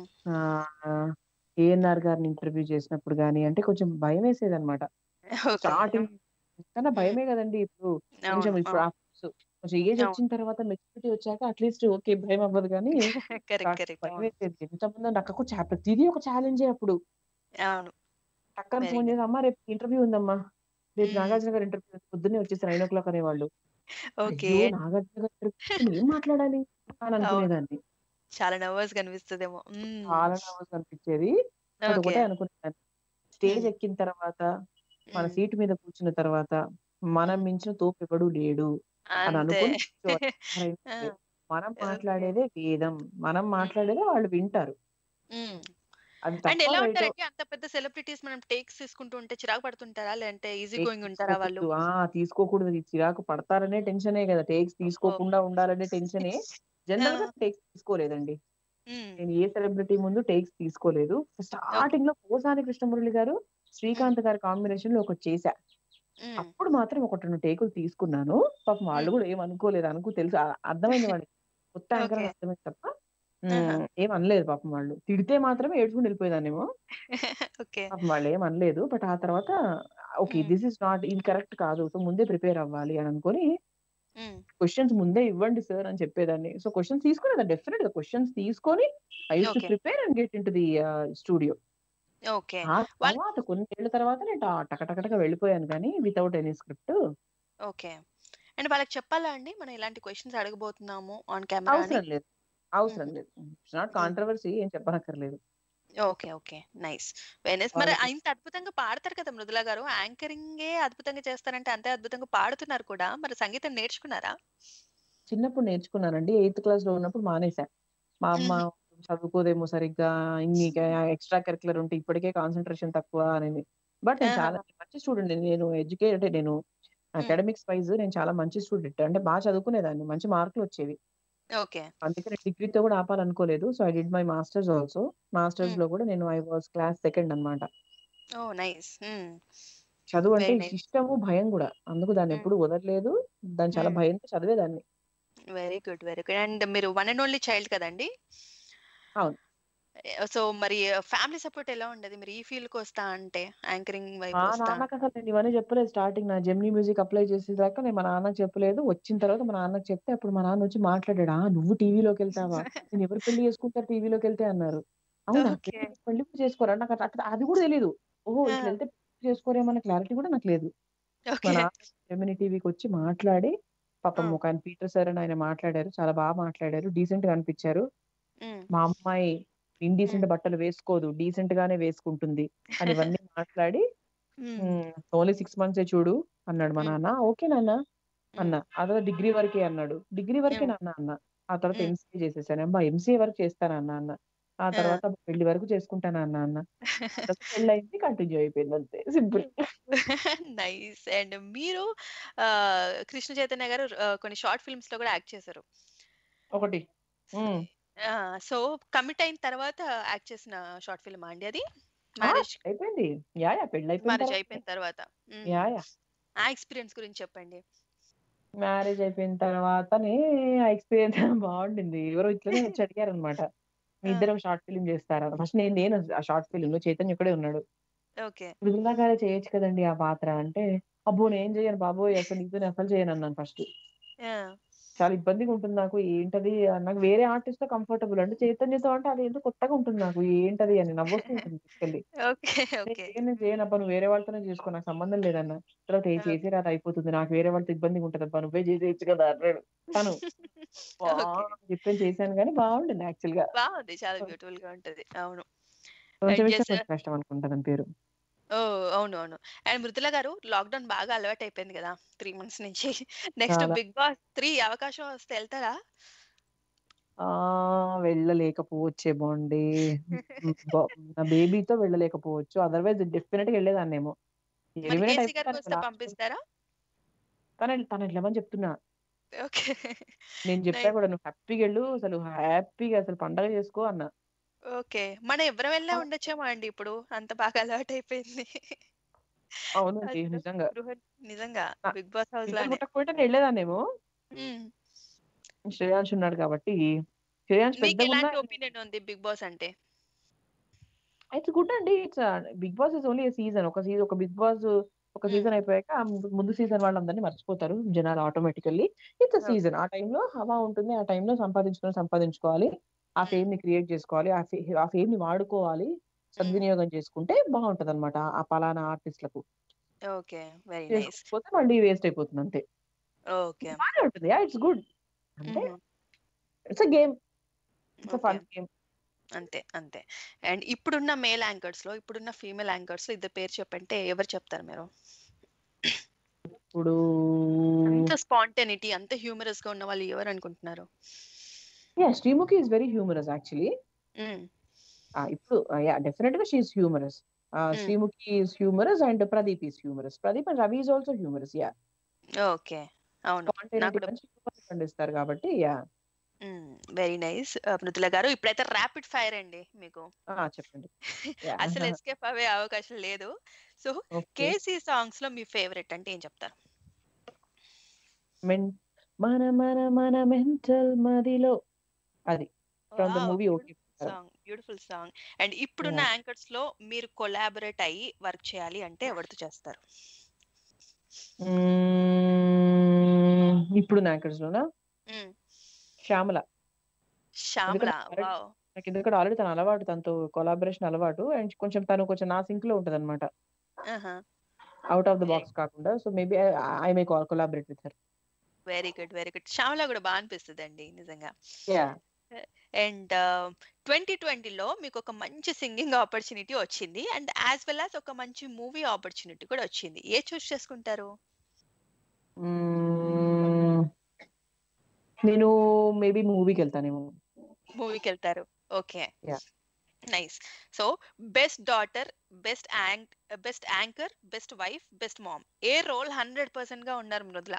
ఏఎన్ఆర్ గారిని ఇంటర్వ్యూ చేసినప్పుడు కానీ అంటే కొంచెం భయం వేసేది అనమాట ఓకే స్టార్టింగ్ కన్నా మ్, భయమే కదండి ఇప్పుడు కొంచెం అవును ఇప్పుడు అవును ఆ- so కొంచెం ఏజ్ అవును వచ్చిన తర్వాత మెచ్యూరిటీ వచ్చాక అట్లీస్ట్ ఓకే భయం అవ్వదు కానీ కరెక్ట్ స్టార్ట్ కరెక్ట్ భయం అవును వేసేది ఎంతమంది నాకు చా- ప్రతిదీ ఒక ఛాలెంజే అప్పుడు అవును టక్కన వెరీ ఫోన్ నైస్ చేసి అమ్మా రేపు ఇంటర్వ్యూ ఉందమ్మా రేపు నాగార్జున గారి ఇంటర్వ్యూ పొద్దున్నే వచ్చేసి నైన్ ఓ క్లాక్ అనేవాళ్ళు ఓకే అయ్యో నాగార్జున గారి ఇంటర్వ్యూ ఏం మాట్లాడాలి అని అవును అనుకునేదాన్ని చాలా నర్వస్ కనిపిస్తుందేమో చాలా నర్వస్ అనిపించేది బట్ ఓకే ఒకటే అనుకునేదాన్ని స్టేజ్ ఎక్కిన తర్వాత మన సీట్ మీద కూర్చున్న తర్వాత మనం మించిన తోపు ఎవడు లేడు అని అంతే అనుకుని కూర్చోవాలి ఎవరైనా ఆ, సరే. మనం ఓకే మాట్లాడేదే వేదం మనం మాట్లాడేదే వాళ్ళు వింటారు అది అండ్ తప్ప ఎలా రైటో ఉంటారంటే అంత పెద్ద సెలబ్రిటీస్ మనం టేక్స్ తీసుకుంటూ ఉంటే చిరాకు పడుతుంటారా లేదంటే ఈజీ గోయింగ్ ఉంటారా వాళ్ళు తీసుకోకూడదు ఆ తీసుకోకూడదు ఈ చిరాకు పడతారనే టెన్షనే కదా టేక్స్ ఓ తీసుకోకుండా ఉండాలనే టెన్షనే జనరల్ గా టేక్స్ తీసుకోలేదండి ఉమ్, నేను ఏ సెలబ్రిటీ ముందు టేక్స్ తీసుకోలేదు ఓకే స్టార్టింగ్ లో పోసాని కృష్ణమురళి గారు శ్రీకాంత్ గారి కాంబినేషన్ లో ఒకటి చేశా ఉమ్, అప్పుడు మాత్రం ఒక రెండు టేకులు తీసుకున్నాను పాపం వాళ్ళు ఉమ్, కూడా ఏం అనుకోలేదు అనుకో తెలుసు ఆ- అర్థమైంది వాళ్ళకి కొత్త యాంకర్ ఓకే అని అర్థమైంది తప్ప ఆహా. ఉమ్, ఏం అనలేదు పాపం వాళ్ళు తిడితే మాత్రమే ఏడ్చుకుని వెళ్ళిపోయేదాన్నేమో ఓకే పాపం వాళ్ళు ఏం అనలేదు బట్ ఆ తర్వాత okay um, this is not ఇది కరెక్ట్ కాదు సో ముందే ప్రిపేర్ అవ్వాలి అని అనుకొని ఉమ్, క్వశ్చన్స్ ముందే ఇవ్వండి సార్ అని చెప్పేదాన్ని సో క్వశ్చన్స్ తీసుకునేదా డెఫినెట్ గా క్వశ్చన్స్ తీసుకొని I used to okay prepare and get into the studio okay ఆ వాళ్ళు తర్వాత కొన్ని ఏళ్ళ తర్వాత నేను టా- టకటకటగా వెళ్ళిపోయాను కానీ without any script okay and వాళ్ళకి చెప్పాలా అండి మనం ఇలాంటి క్వశ్చన్స్ అడగబోతున్నాము ఆన్ కెమెరా అని అవసరం లేదు అవసరం లేదు ఇట్స్ నాట్ కాంట్రవర్సీ ఏం చెప్పనక్కర్లేదు ఓకే ఓకే నైస్ వెనస్ మరి వాళ్ళకి ఇంత అద్భుతంగా పాడతారు కదా మృదుల గారు యాంకరింగే అద్భుతంగా చేస్తారంటే అంతే అద్భుతంగా పాడుతున్నారు కూడా మరి సంగీతం నేర్చుకున్నారా చిన్నప్పుడు నేర్చుకున్నానండి ఎయిత్ క్లాస్ లో ఉన్నప్పుడు మానేశా మా అమ్మ మ్మ్. చదువుకోదేమో సరిగ్గా ఇన్ని ఎక్స్ట్రా కరికులర్ ఉంటే ఇప్పటికే కాన్సన్ట్రేషన్ తక్కువ అనేది బట్ నేను ఆహా. చాలా మంచి స్టూడెంట్ నేను ఎడ్యుకేట్ అంటే నేను అకాడమిక్స్ వైజ్ నేను చాలా మంచి స్టూడెంట్ అంటే బాగా చదువుకునేదాన్ని మంచి మార్కులు వచ్చేవి ఓకే అందుకని డిగ్రీతో కూడా ఆపాలనుకోలేదు so I did my masters also masters మ్మ్. లో కూడా నేను ఐ వాస్ క్లాస్ సెకండ్ అన్నమాట ఓ నైస్ చదువు అంటే వెరీ నైస్ ఇష్టము భయం కూడా అందుకు దాన్ని ఎప్పుడు వదలలేదు దాన్ని చాలా భయంతో చదివేదాన్ని very good very good and మీరు వన్ అండ్ ఓన్లీ చైల్డ్ కదండి అవును సో మరి ఫ్యామిలీ సపోర్ట్ ఎలా ఉండదు మీరు ఈ ఫీల్డ్ కి వస్తా అంటే యాంకరింగ్ వైపు మా వస్తా నాన్నకి అసలు నేను ఇవన్నీ చెప్పలేదు స్టార్టింగ్ నా జెమినీ మ్యూజిక్ అప్లై చేసేదాకా నేను మా నాన్నకి చెప్పలేదు వచ్చిన తర్వాత మా నాన్నకి చెప్తే అప్పుడు మా నాన్న వచ్చి మాట్లాడాడు ఆ నువ్వు టీవీలోకి వెళ్తావా నేను ఎవరు పెళ్లి చేసుకుంటారు టీవీలోకి వెళ్తే అన్నారు అవునా ఓకే పెళ్లి పెళ్లి కూడా చేసుకోరా నాకు అట్లా- అట్లా అది కూడా తెలియదు ఓహో ఇట్లా వెళ్తే పెళ్లి చేసుకోరేమన్న క్లారిటీ కూడా నాకు లేదు మా ఓకే నాన్న జెమినీ టీవీకి వచ్చి మాట్లాడి పాపం ఒక ఆయన పీటర్ సార్ అని ఆయన మాట్లాడారు చాలా బాగా మాట్లాడారు డీసెంట్ గా అనిపించారు మా అమ్మాయి ఇండీసెంట్ బట్టలు వేసుకోదు డీసెంట్ గానే వేసుకుంటుంది అని ఇవన్నీ మాట్లాడి ఓన్లీ సిక్స్ మంత్స్ చూడు అన్నాడు మా నాన్న ఓకే నాన్న అన్న ఆ తర్వాత డిగ్రీ వరకే అన్నాడు డిగ్రీ వరకే నాన్న అన్న ఆ తర్వాత మ్మ్. ఎంసీఏ చేసేసాను అమ్మా ఎంసీఏ వరకు చేస్తానన్న అన్న ఆ తర్వాత పెళ్లి వరకు చేసుకుంటాను అన్న అన్న తర్వాత పెళ్లి అయింది కంటిన్యూ అయిపోయింది అంతే సింపుల్ నైస్ అండ్ మీరు ఆ, కృష్ణ చైతన్య గారు ఆ, కొన్ని షార్ట్ ఫిల్మ్స్ లో కూడా యాక్ట్ చేశారు ఒకటి మ్మ్. సో కమిట్ అయిన తర్వాత యాక్ట్ చేసిన షార్ట్ ఫిల్మ్ అండి అది ఆ, మ్యారేజ్ అయిపోయింది యా యా పెళ్లి అయిపోయిన మ్యారేజ్ తర్వాత అయిపోయిన తర్వాత మ్మ్. యా యా ఆ ఎక్స్పీరియన్స్ గురించి చెప్పండి మ్యారేజ్ అయిపోయిన తర్వాతనే ఆ ఎక్స్పీరియన్స్ బాగుండింది ఎవరో ఇట్లనే వచ్చి అడిగారు అనమాట మీ ఇద్దరం షార్ట్ ఫిల్మ్ చేస్తారా ఫస్ట్ నేను నేను ఆ షార్ట్ ఫిల్మ్ లో చైతన్య ఒక్కడే ఉన్నాడు ఓకే బృందా గారే చేయొచ్చు కదండి ఆ పాత్ర అంటే అబ్బో నేను చేయను బాబోయ్ అసలు నీతో అసలు చేయను అన్నాను ఫస్ట్ చాలా ఇబ్బందిగా ఉంటుంది నాకు ఏంటది నాకు వేరే ఆర్టిస్ట్ తో కంఫర్టబుల్ అంటే చైతన్యతో అంటే అది ఏంటో కొత్తగా ఉంటుంది నాకు ఏంటది అని నవ్వొస్తుంది తీసుకెళ్ళి ఓకే నేను ఓకే చేయను నేను చేయను అబ్బా నువ్వు వేరే వాళ్ళతోనే చేసుకో నాకు సంబంధం లేదన్న తర్వాత ఏ చేసి రాదు అయిపోతుంది నాకు వేరే వాళ్ళతో ఇబ్బందిగా ఉంటుంది అబ్బా నువ్వే చేసేయచ్చు కదా అన్నాడు తను ఓకే చెప్పని చేశాను కానీ బాగుంటుంది యాక్చువల్ గా బాగుంది చాలా బ్యూటిఫుల్ గా ఉంటది అవును కొంచెం And ఇష్టం yes, కొంచెం కష్టం అనుకుంటాను పేరు ఓ అవును అవును అండ్ మృదుల గారు లాక్డౌన్ బాగా అలవాటు అయిపోయింది కదా త్రీ మంత్స్ నుంచి నెక్స్ట్ చాలా బిగ్ బాస్ త్రీ అవకాశం వస్తే వెళ్తారా ఆ వెళ్ళలేకపోవచ్చే బాండి నా బేబీతో వెళ్ళలేకపోవచ్చు అదర్వైజ్ డెఫినెట్ గా వెళ్ళేదాన్నేమో మరి ఎలిమినేట్ కేసీ గారికి అయిపోతాను వస్తే లాస్ట్ పంపిస్తారా తను తను వెళ్ళమని చెప్తున్నా ఓకే నేను చెప్పా కూడా నువ్వు హ్యాపీగా వెళ్ళు అసలు హ్యాపీగా అసలు పండగ చేసుకో అన్న ఓకే మనం ఎవరం వెళ్ళినా ఉండొచ్చేమో అండి ఇప్పుడు అంత బాగా అలవాటు అయిపోయింది అవునండి అసలు నిజంగా గృహ నిజంగా నా- బిగ్ బాస్ హౌస్ పిల్లలు లానే పుట్టకపోతే నేను వెళ్ళేదాన్నేమో మ్మ్. శ్రేయాంశ్ ఉన్నాడు కాబట్టి శ్రేయాంశ్ మీకు పెద్దగా ఉన్నా ఎలాంటి ఒపీనియన్ ఉంది బిగ్ బాస్ అంటే ఇట్స్ గుడ్ అండి it's Bigg Boss is only season ఒక సీజన్ ఒక బిగ్ బాస్ ఒక మ్మ్. సీజన్ అయిపోయాక ఆ ముందు ముందు సీజన్ వాళ్ళందరినీ మర్చిపోతారు జనాలు ఆటోమేటికల్లీ ఇట్స్ ఓకే సీజన్ ఆ టైంలో హవా ఉంటుంది ఆ టైంలో సంపాదించుకొని సంపాదించుకోవాలి ఆ మ్మ్. ఫేమ్ ని క్రియేట్ చేసుకోవాలి ఆ ఫే ఆ ఫేమ్ ని వాడుకోవాలి మ్మ్. సద్వినియోగం చేసుకుంటే బాగుంటది అనమాట ఆ పలానా ఆర్టిస్టులకు ఓకే వెరీ నైస్ చేసుకోకపోతే మళ్ళీ వేస్ట్ అయిపోతుంది అంతే ఓకే బాగానే ఉంటుంది ఇట్స్ గుడ్ అంటే hmm. It's a game it's a okay fun game అంతే అంతే అండ్ ఇప్పుడున్న మేల్ యాంకర్స్ లో ఇప్పుడున్న ఫీమేల్ యాంకర్స్ లో ఇద్దరు పేరు చెప్పంటే ఎవరు చెప్తారు మీరు ఇప్పుడు అంత స్పాంటనిటీ అంత హ్యూమరస్ గా ఉన్న వాళ్ళు ఎవరు అనుకుంటున్నారు yeah Sreemukhi is very humorous actually hmm. ఇప్పుడు యా డెఫినెట్ గా she is humorous hmm. Sreemukhi is humorous and Pradeep is humorous Pradeep and Ravi is also humorous yeah okay అవును నాకు స్పాంటేనిటీ కూడా మంచి హ్యూమర్ పండిస్తారు కాబట్టి యా వెరీ నైస్ మృదుల గారు ఇప్పుడైతే ర్యాపిడ్ ఫైర్ అండి మీకు చెప్పండి యా అసలు ఎస్కేప్ అవ్వే అవకాశం లేదు సో ఓకే కేసీ సాంగ్స్ లో మీ ఫేవరెట్ అంటే ఏం చెప్తారు మెన్ మన మన మన మెంటల్ మదిలో అది from the movie okay song beautiful song and ఇప్పుడున్న యాంకర్స్ లో మీరు కొలాబరేట్ అయ్యి వర్క్ చేయాలి అంటే ఎవరితో చేస్తారు ఇప్పుడు నాకర్స్ లోనా మ్మ్. శ్యామల శ్యామల ఎందుకంటే already- వావ్ నాకు ఎందుకంటే ఆల్రెడీ తన అలవాటు తనతో కొలాబరేషన్ అలవాటు అండ్ కొంచెం తను కొంచెం నా సింక్ లో ఉంటది అనమాట అవుట్ ఆఫ్ ద బాక్స్ కాకుండా so maybe I may collaborate with her very good very good Shyamala కూడా బాగా అనిపిస్తుంది అండి నిజంగా యా అండ్ ట్వంటీ ట్వంటీలో మీకు ఒక మంచి సింగింగ్ ఆపర్చునిటీ వచ్చింది అండ్ యాజ్ వెల్ యాజ్ ఒక మంచి మూవీ ఆపర్చునిటీ కూడా వచ్చింది ఏ చూస్ చేసుకుంటారు నేను మేబీ మూవీకి వెళ్తానేమో మూవీకి వెళ్తారు okay Yeah. Nice so best daughter best యాంక్ best anchor best wife best mom a role hundred percent గా ఉన్నారు మృదుల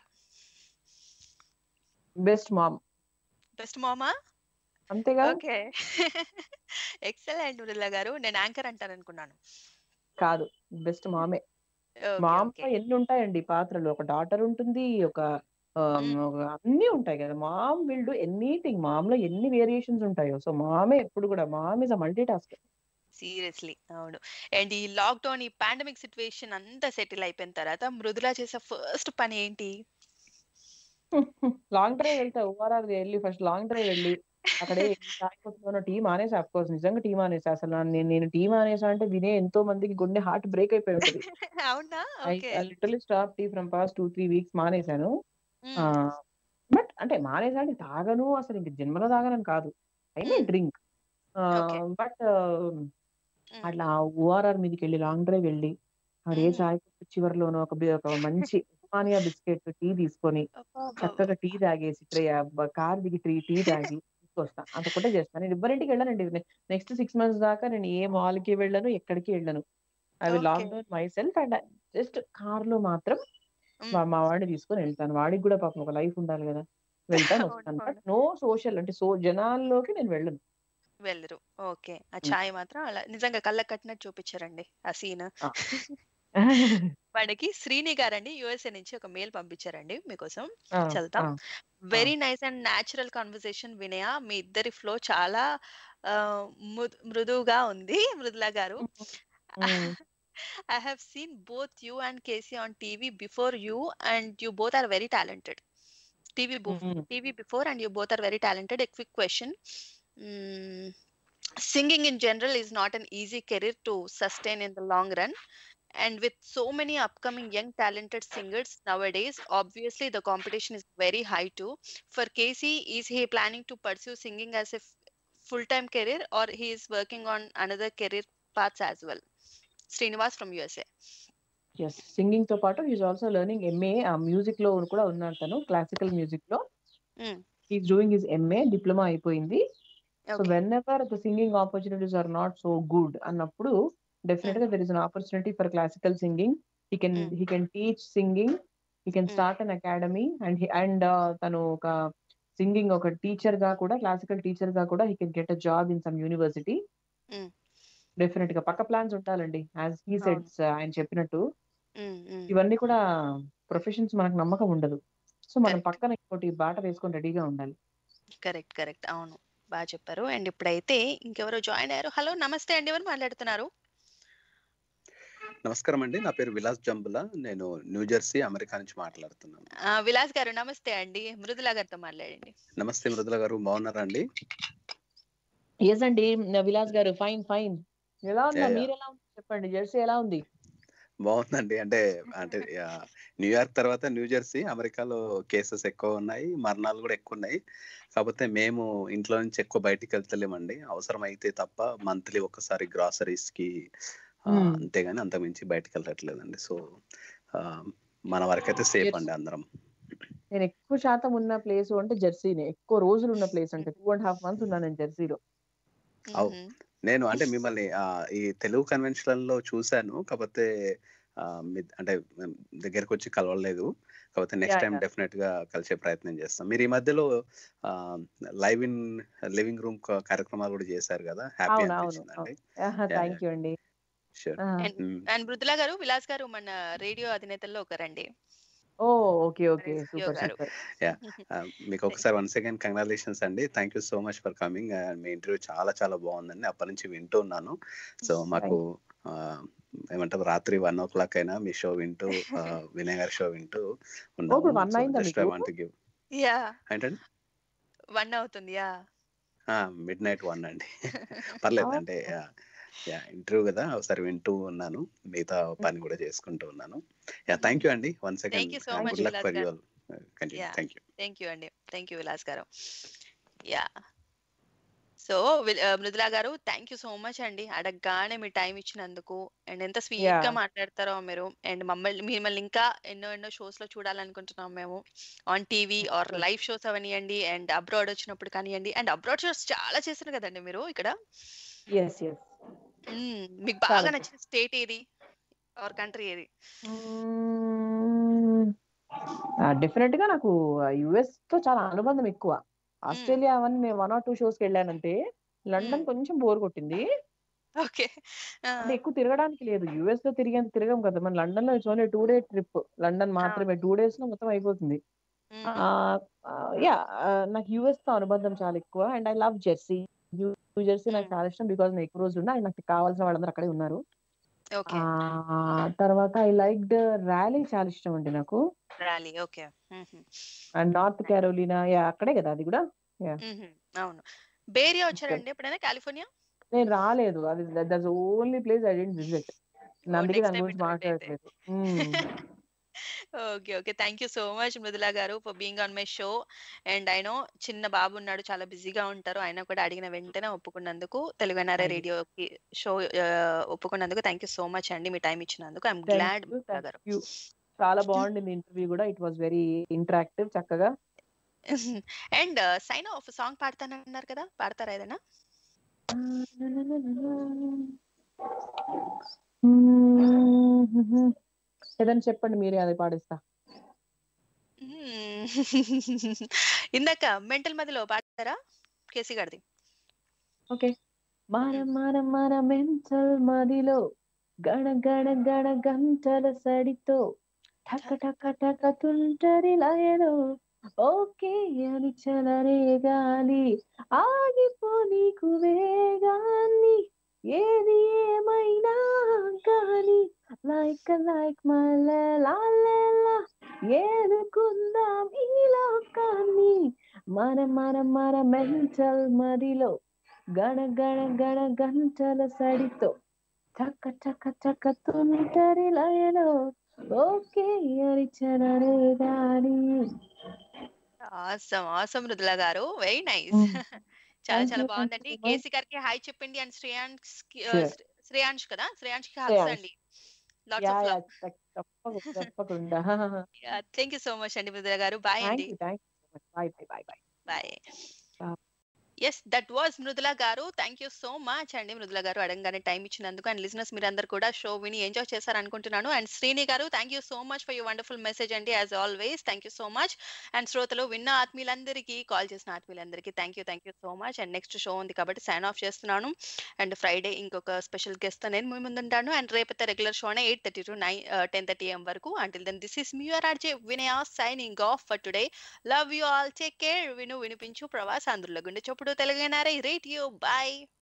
బెస్ట్ మామ్ బెస్ట్ మామా అంతేగా ఓకే ఎక్సలెంట్ మృదుల గారు నేను యాంకర్ అంటాను అనుకున్నాను కాదు బెస్ట్ మామే ఓకే మామ్ ఓకే ఎన్ని ఉంటాయండి పాత్రలు ఒక డాటర్ ఉంటుంది ఒక ఆమ్, ఒక అన్ని ఉంటాయి కదా mom will do anything mom లో ఎన్ని వేరియేషన్స్ ఉంటాయో సో మామే ఎప్పుడు కూడా mom is a multi task seriously అవును అండ్ ఈ లాక్డౌన్ ఈ పాండమిక్ సిచ్యువేషన్ అంతా సెటిల్ అయిపోయిన తర్వాత మృదుల చేసే ఫస్ట్ పని ఏంటి లాంగ్ డ్రైవ్ వెళ్తా ఓఆర్ఆర్ వెళ్ళి ఫస్ట్ లాంగ్ డ్రైవ్ వెళ్ళి అక్కడే టీ మానేసా అఫ్ కోర్స్ నిజంగా టీ మానేసా అసలు నా- నేను నేను టీ మానేసా అంటే వినే ఎంతో మందికి గుండె హార్ట్ బ్రేక్ అయిపోయి ఉంటుంది అవునా I okay literally stop tea from past two three weeks మానేశాను బట్ అంటే మానేసా అంటే తాగను అసలు ఇంక జన్మలో తాగనని కాదు I may drink okay but అట్లా ఓఆర్ఆర్ మీదకి వెళ్ళి లాంగ్ డ్రైవ్ వెళ్ళి ఆడ ఏ చాయ్ కొట్టు చివరిలోనో ఒక బి- ఒక మంచి ఉస్మానియా బిస్కెట్ టీ తీసుకొని చక్కగా టీ తాగేసి కార్ దిగి టీ టీ తాగి తీసుకొస్తా అంతకుంటే చేస్తాను నేను ఎవరింటికి వెళ్ళానండి నెక్స్ట్ సిక్స్ మంత్స్ దాకా నేను ఏ మాల్ కి వెళ్ళను ఎక్కడికి వెళ్ళను I will lock okay down myself and just car లో మాత్రం మా మా వాడిని తీసుకొని వెళ్తాను వాడికి కూడా పాపం ఒక లైఫ్ ఉండాలి కదా వెళ్తాను అవును వస్తాను బట్ అవును నో సోషల్ అంటే సో జనాల్లోకి నేను వెళ్ళను వెళ్ళరు ఓకే ఆ చాయ్ మాత్రం అలా నిజంగా కళ్ళకి కట్టినట్టు చూపించారండి ఆ సీన్ ఆ. మనకి శ్రీని గారండి యుఎస్ఏ నుంచి ఒక మెయిల్ పంపించారండి మీకోసం ఆ, చదువుతాం ఆ, very nice and natural conversation Vinaya మీ ఇద్దరి ఫ్లో చాలా ఆ, ము- మృదువుగా ఉంది మృదుల గారు hmm. I have seen both you and Casey on TV before you, and you both are very talented. TV, bo- hmm. TV before, and you both are very talented. A quick question. Mm, singing in general is not an easy career to sustain in the long run. And with so many upcoming young talented singers nowadays, obviously the competition is very high too. For Casey, is he planning to pursue singing as a full time career or he is working on another career paths as well? Srinivas from USA. Yes singing తో పాటు is also learning MA ah music లో కూడా ఉన్నాడు తను క్లాసికల్ మ్యూజిక్ లో Mm. Is doing his MA diploma అయిపోయింది so Okay. Whenever the singing opportunities are not so good అన్నప్పుడు డెఫినెట్ గా there is an opportunity for classical singing he can Mm. He can teach singing he can Mm. Start an academy and and తను ఒక సింగింగ్ ఒక టీచర్ గా కూడా క్లాసికల్ టీచర్ గా కూడా he can get a job in some university Mm. Definite గా పక్క ప్లాన్స్ ఉండాలండి యాజ్ హీ సెట్స్ ఆయన చెప్పినట్టు Mm, mm. ఇవన్నీ కూడా ప్రొఫెషన్స్ మనకు నమ్మకం ఉండదు సో మనం Correct. పక్కన ఇంకోటి బాట వేసుకొని రెడీగా ఉండాలి కరెక్ట్ కరెక్ట్ అవును బాగా చెప్పారు అండ్ ఇప్పుడైతే ఇంకెవరో జాయిన్ అయ్యారు హలో నమస్తే అండి ఎవరు మాట్లాడుతున్నారు నమస్కారం అండి నా పేరు విలాస్ జంబుల నేను న్యూ జెర్సీ అమెరికా నుంచి మాట్లాడుతున్నాను ఆ, విలాస్ గారు నమస్తే అండి మృదులా గారితో మాట్లాడండి నమస్తే మృదుల గారు బాగున్నారా అండి ఎస్ అండి విలాస్ గారు ఫైన్ ఫైన్ ఎలా ఉందా Yeah, yeah. మీరు ఎలా ఉంది చెప్పండి జెర్సీ ఎలా ఉంది బాగుందండి అంటే అంటే ఆ, న్యూయార్క్ తర్వాత న్యూ జెర్సీ అమెరికాలో కేసెస్ ఎక్కువ ఉన్నాయి మరణాలు కూడా ఎక్కువ ఉన్నాయి కాకపోతే మేము ఇంట్లో నుంచి ఎక్కువ బయటికి వెళ్తలేమండి అవసరం అయితే తప్ప మంత్లీ ఒకసారి గ్రాసరీస్ కి ఆ, Hmm. అంతేగాని అంత మించి బయటికి వెళ్ళట్లేదండి సో మన వరకైతే సేఫ్ Yes. అండి అందరం నేను ఎక్కువ శాతం ఉన్న ప్లేస్ అంటే జెర్సీనే ఎక్కువ రోజులు ఉన్న ప్లేస్ అంటే టూ అండ్ హాఫ్ మంత్స్ ఉన్నాను నేను జెర్సీలో అవు. నేను అంటే మిమ్మల్ని ఆ, ఈ తెలుగు కన్వెన్షన్ లో చూశాను కాకపోతే ఆ, మీ- అంటే మేము దగ్గరకు వచ్చి కలవలేదు కాకపోతే next Yeah, time yeah. Definite గా కలిసే ప్రయత్నం చేస్తాం మీరు ఈ మధ్యలో లైవ్ ఇన్ లివింగ్ రూమ్ కార్యక్రమాలు కూడా చేశారు కదా హ్యాపీ అవును అవును అనిపించిందండి థ్యాంక్ యూ అండి షూర్ Ah. అండ్ మృదులా గారు విలాస్ గారు మన రేడియో అధినేతల్లో ఒకరండి oh okay okay radio super గారు సూపర్ మీకు ఒకసారి వన్ సెకండ్ కంగ్రాచులేషన్స్ అండి thank you so much for coming మీ ఇంటర్వ్యూ చాలా చాలా బాగుందండి అప్పటి నుంచి వింటూ ఉన్నాను సో మాకు ఆ, ఏమంటారు రాత్రి వన్ ఓ క్లాక్ అయినా మీ షో వింటూ ఆ, వినయ్ గారి షో వింటూ ఇప్పుడు ఉన్నాము one సో అయిందా జస్ట్ ఐ మీకు? వాంట్ గివ్ యా ఏంటండి వన్ అవుతుంది యా మిడ్ నైట్ వన్ అండి పర్లేదు Oh. అంటే యా ఇంటర్వ్యూ కదా ఒకసారి వింటూ ఉన్నాను మిగతా పని కూడా చేసుకుంటూ ఉన్నాను యా థ్యాంక్ యూ అండి one second Thank you so much, good luck Vilas for గారు. Your continue Yeah. Thank you thank you అండి థ్యాంక్ యూ విలాస్ గారు యా సో మృదులా గారు థ్యాంక్ యూ సో మచ్ అండి అడగగానే మీ టైం ఇచ్చినందుకు అండ్ ఎంత స్వీట్ గా Yeah. మాట్లాడతారో మీరు అండ్ మమ్మల్ని మిమ్మల్ని ఇంకా ఎన్నో ఎన్నో షోస్ లో చూడాలనుకుంటున్నాం మేము on TV or Sure. Live shows అవనియండి అండ్ అబ్రాడ్ వచ్చినప్పుడు కానివ్వండి అండ్ అబ్రాడ్ షోస్ చాలా చేశారు కదండి మీరు ఇక్కడ ఎస్ ఎస్ మ్మ్. మీకు చాలా బాగా చేశారు. నచ్చిన స్టేట్ ఏది ఆర్ కంట్రీ ఏది డెఫినెట్ గా నాకు యుఎస్ తో చాలా అనుబంధం ఎక్కువ ఆస్ట్రేలియా అవన్నీ నేను వన్ ఆర్ టూ షోస్ కి వెళ్ళానంటే లండన్ మ్మ్. కొంచెం బోర్ కొట్టింది ఓకే అంటే ఎక్కువ తిరగడానికి లేదు యుఎస్ లో తిరిగేంత తిరగం కదా మన లండన్ లో it's only two day trip London మాత్రమే టూ డేస్ లో మొత్తం అయిపోతుంది యా నాకు యుఎస్ తో అనుబంధం చాలా ఎక్కువ and I love Jersey New Jersey నాకు చాలా ఇష్టం బికాస్ నేను ఎక్కువ రోజులు ఉన్నా and నాకు కావాల్సిన వాళ్ళందరూ అక్కడే ఉన్నారు ఓకే ఆ తర్వాత ఐ లైక్డ్ ర్యాలీ చాలా ఇష్టం అండి నాకు Raleigh okay and North Carolina yeah అక్కడే కదా అది కూడా అవును బేరియా వచ్చారండి ఎప్పుడైనా కాలిఫోర్నియా నేను రాలేదు అది that's only place I didn't visit అందుకే next దాని time గురించి visit అయితే. మాట్లాడట్లేదు మ్మ్. Okay okay thank you so much Mrudula గారు for being on my show and I know చిన్న బాబు ఉన్నాడు చాలా బిజీగా ఉంటారు ఆయన కూడా అడిగిన వెంటనే ఒప్పుకున్నందుకు తెలుగు ఎన్ఆర్ఐ Thank you. రేడియోకి షో ఒప్పుకున్నందుకు థ్యాంక్ యూ సో మచ్ అండి మీ టైం ఇచ్చినందుకు I'm Thank glad you, Mrudula thank గారు you. చాలా బాగుండింది ఇంటర్వ్యూ కూడా ఇట్ వాస్ వెరీ ఇంటరాక్టివ్ చక్కగా అండ్ సైన్ ఆఫ్ సాంగ్ పాడతానన్నారు కదా పాడతారా ఏదైనా ఏదైనా చెప్పండి మీరే అది పాడిస్తా మ్మ్. ఇందాక మెంటల్ మధ్యలో పాడతారా కేసీ గారిది ఓకే మన మన మన మెంటల్ మదిలో గణ గణ గణ గంటల సడితో టక టక టక తుంటరి లయలో ఓకే అని చలరే గాలి ఆగిపో నీకు వేగాన్ని ఏది ఏమైనా కానీ లైక్ లైక్ మళ్ళా ఏదుకుందాం ఈ లోకాన్ని మన మన మన మెంటల్ మదిలో గణ గణ గణ గంటల సడితో టక టక టక తుంటరి లయలో ఓకే అని చలరే గాలి ఆసమ్ ఆసమ్ మృదుల గారు వెరీ నైస్ Mm. చాలా Thank చాలా you, thank బాగుందండి you so much. కేసీ గారికి హాయ్ చెప్పండి అండ్ శ్రేయాంష్ కి ఆ, Sure. శ్రే- శ్రేయాంష్ కదా శ్రేయాంష్ కి హగ్స్ శ్రేయాంష్. అండి lots yeah of yeah love తప్పకుండా తప్పకుండా థ్యాంక్ యూ సో మచ్ అండి మృదుల గారు బాయ్ థ్యాంక్ అండి you thank you bye bye bye bye bye Bye. Yes that was Mrudula గారు థ్యాంక్ యూ సో మచ్ అండి మృదుల గారు అడగగానే టైం ఇచ్చినందుకు అండ్ లిజినెస్ మీరందరూ కూడా షో విని ఎంజాయ్ చేశారు అనుకుంటున్నాను అండ్ శ్రీని గారు thank you so much for you wonderful message అండి as always thank you so much and శ్రోతలు విన్న ఆత్మీయులందరికీ కాల్ చేసిన ఆత్మీయులందరికీ thank you thank you so much and next show ఉంది కాబట్టి సైన్ ఆఫ్ చేస్తున్నాను అండ్ ఫ్రైడే ఇంకొక స్పెషల్ గెస్ట్ నేను మీ ముందుంటాను అండ్ రేపైతే రెగ్యులర్ షోనే eight thirty to nine ten thirty AM వరకు until then this is your RJ Vinaya signing off for today love you all take care విను వినిపించు ప్రవాస్ ఆంధ్రుల గుండె చప్పుడు తెలుగునారే రేట్ యూ బాయ్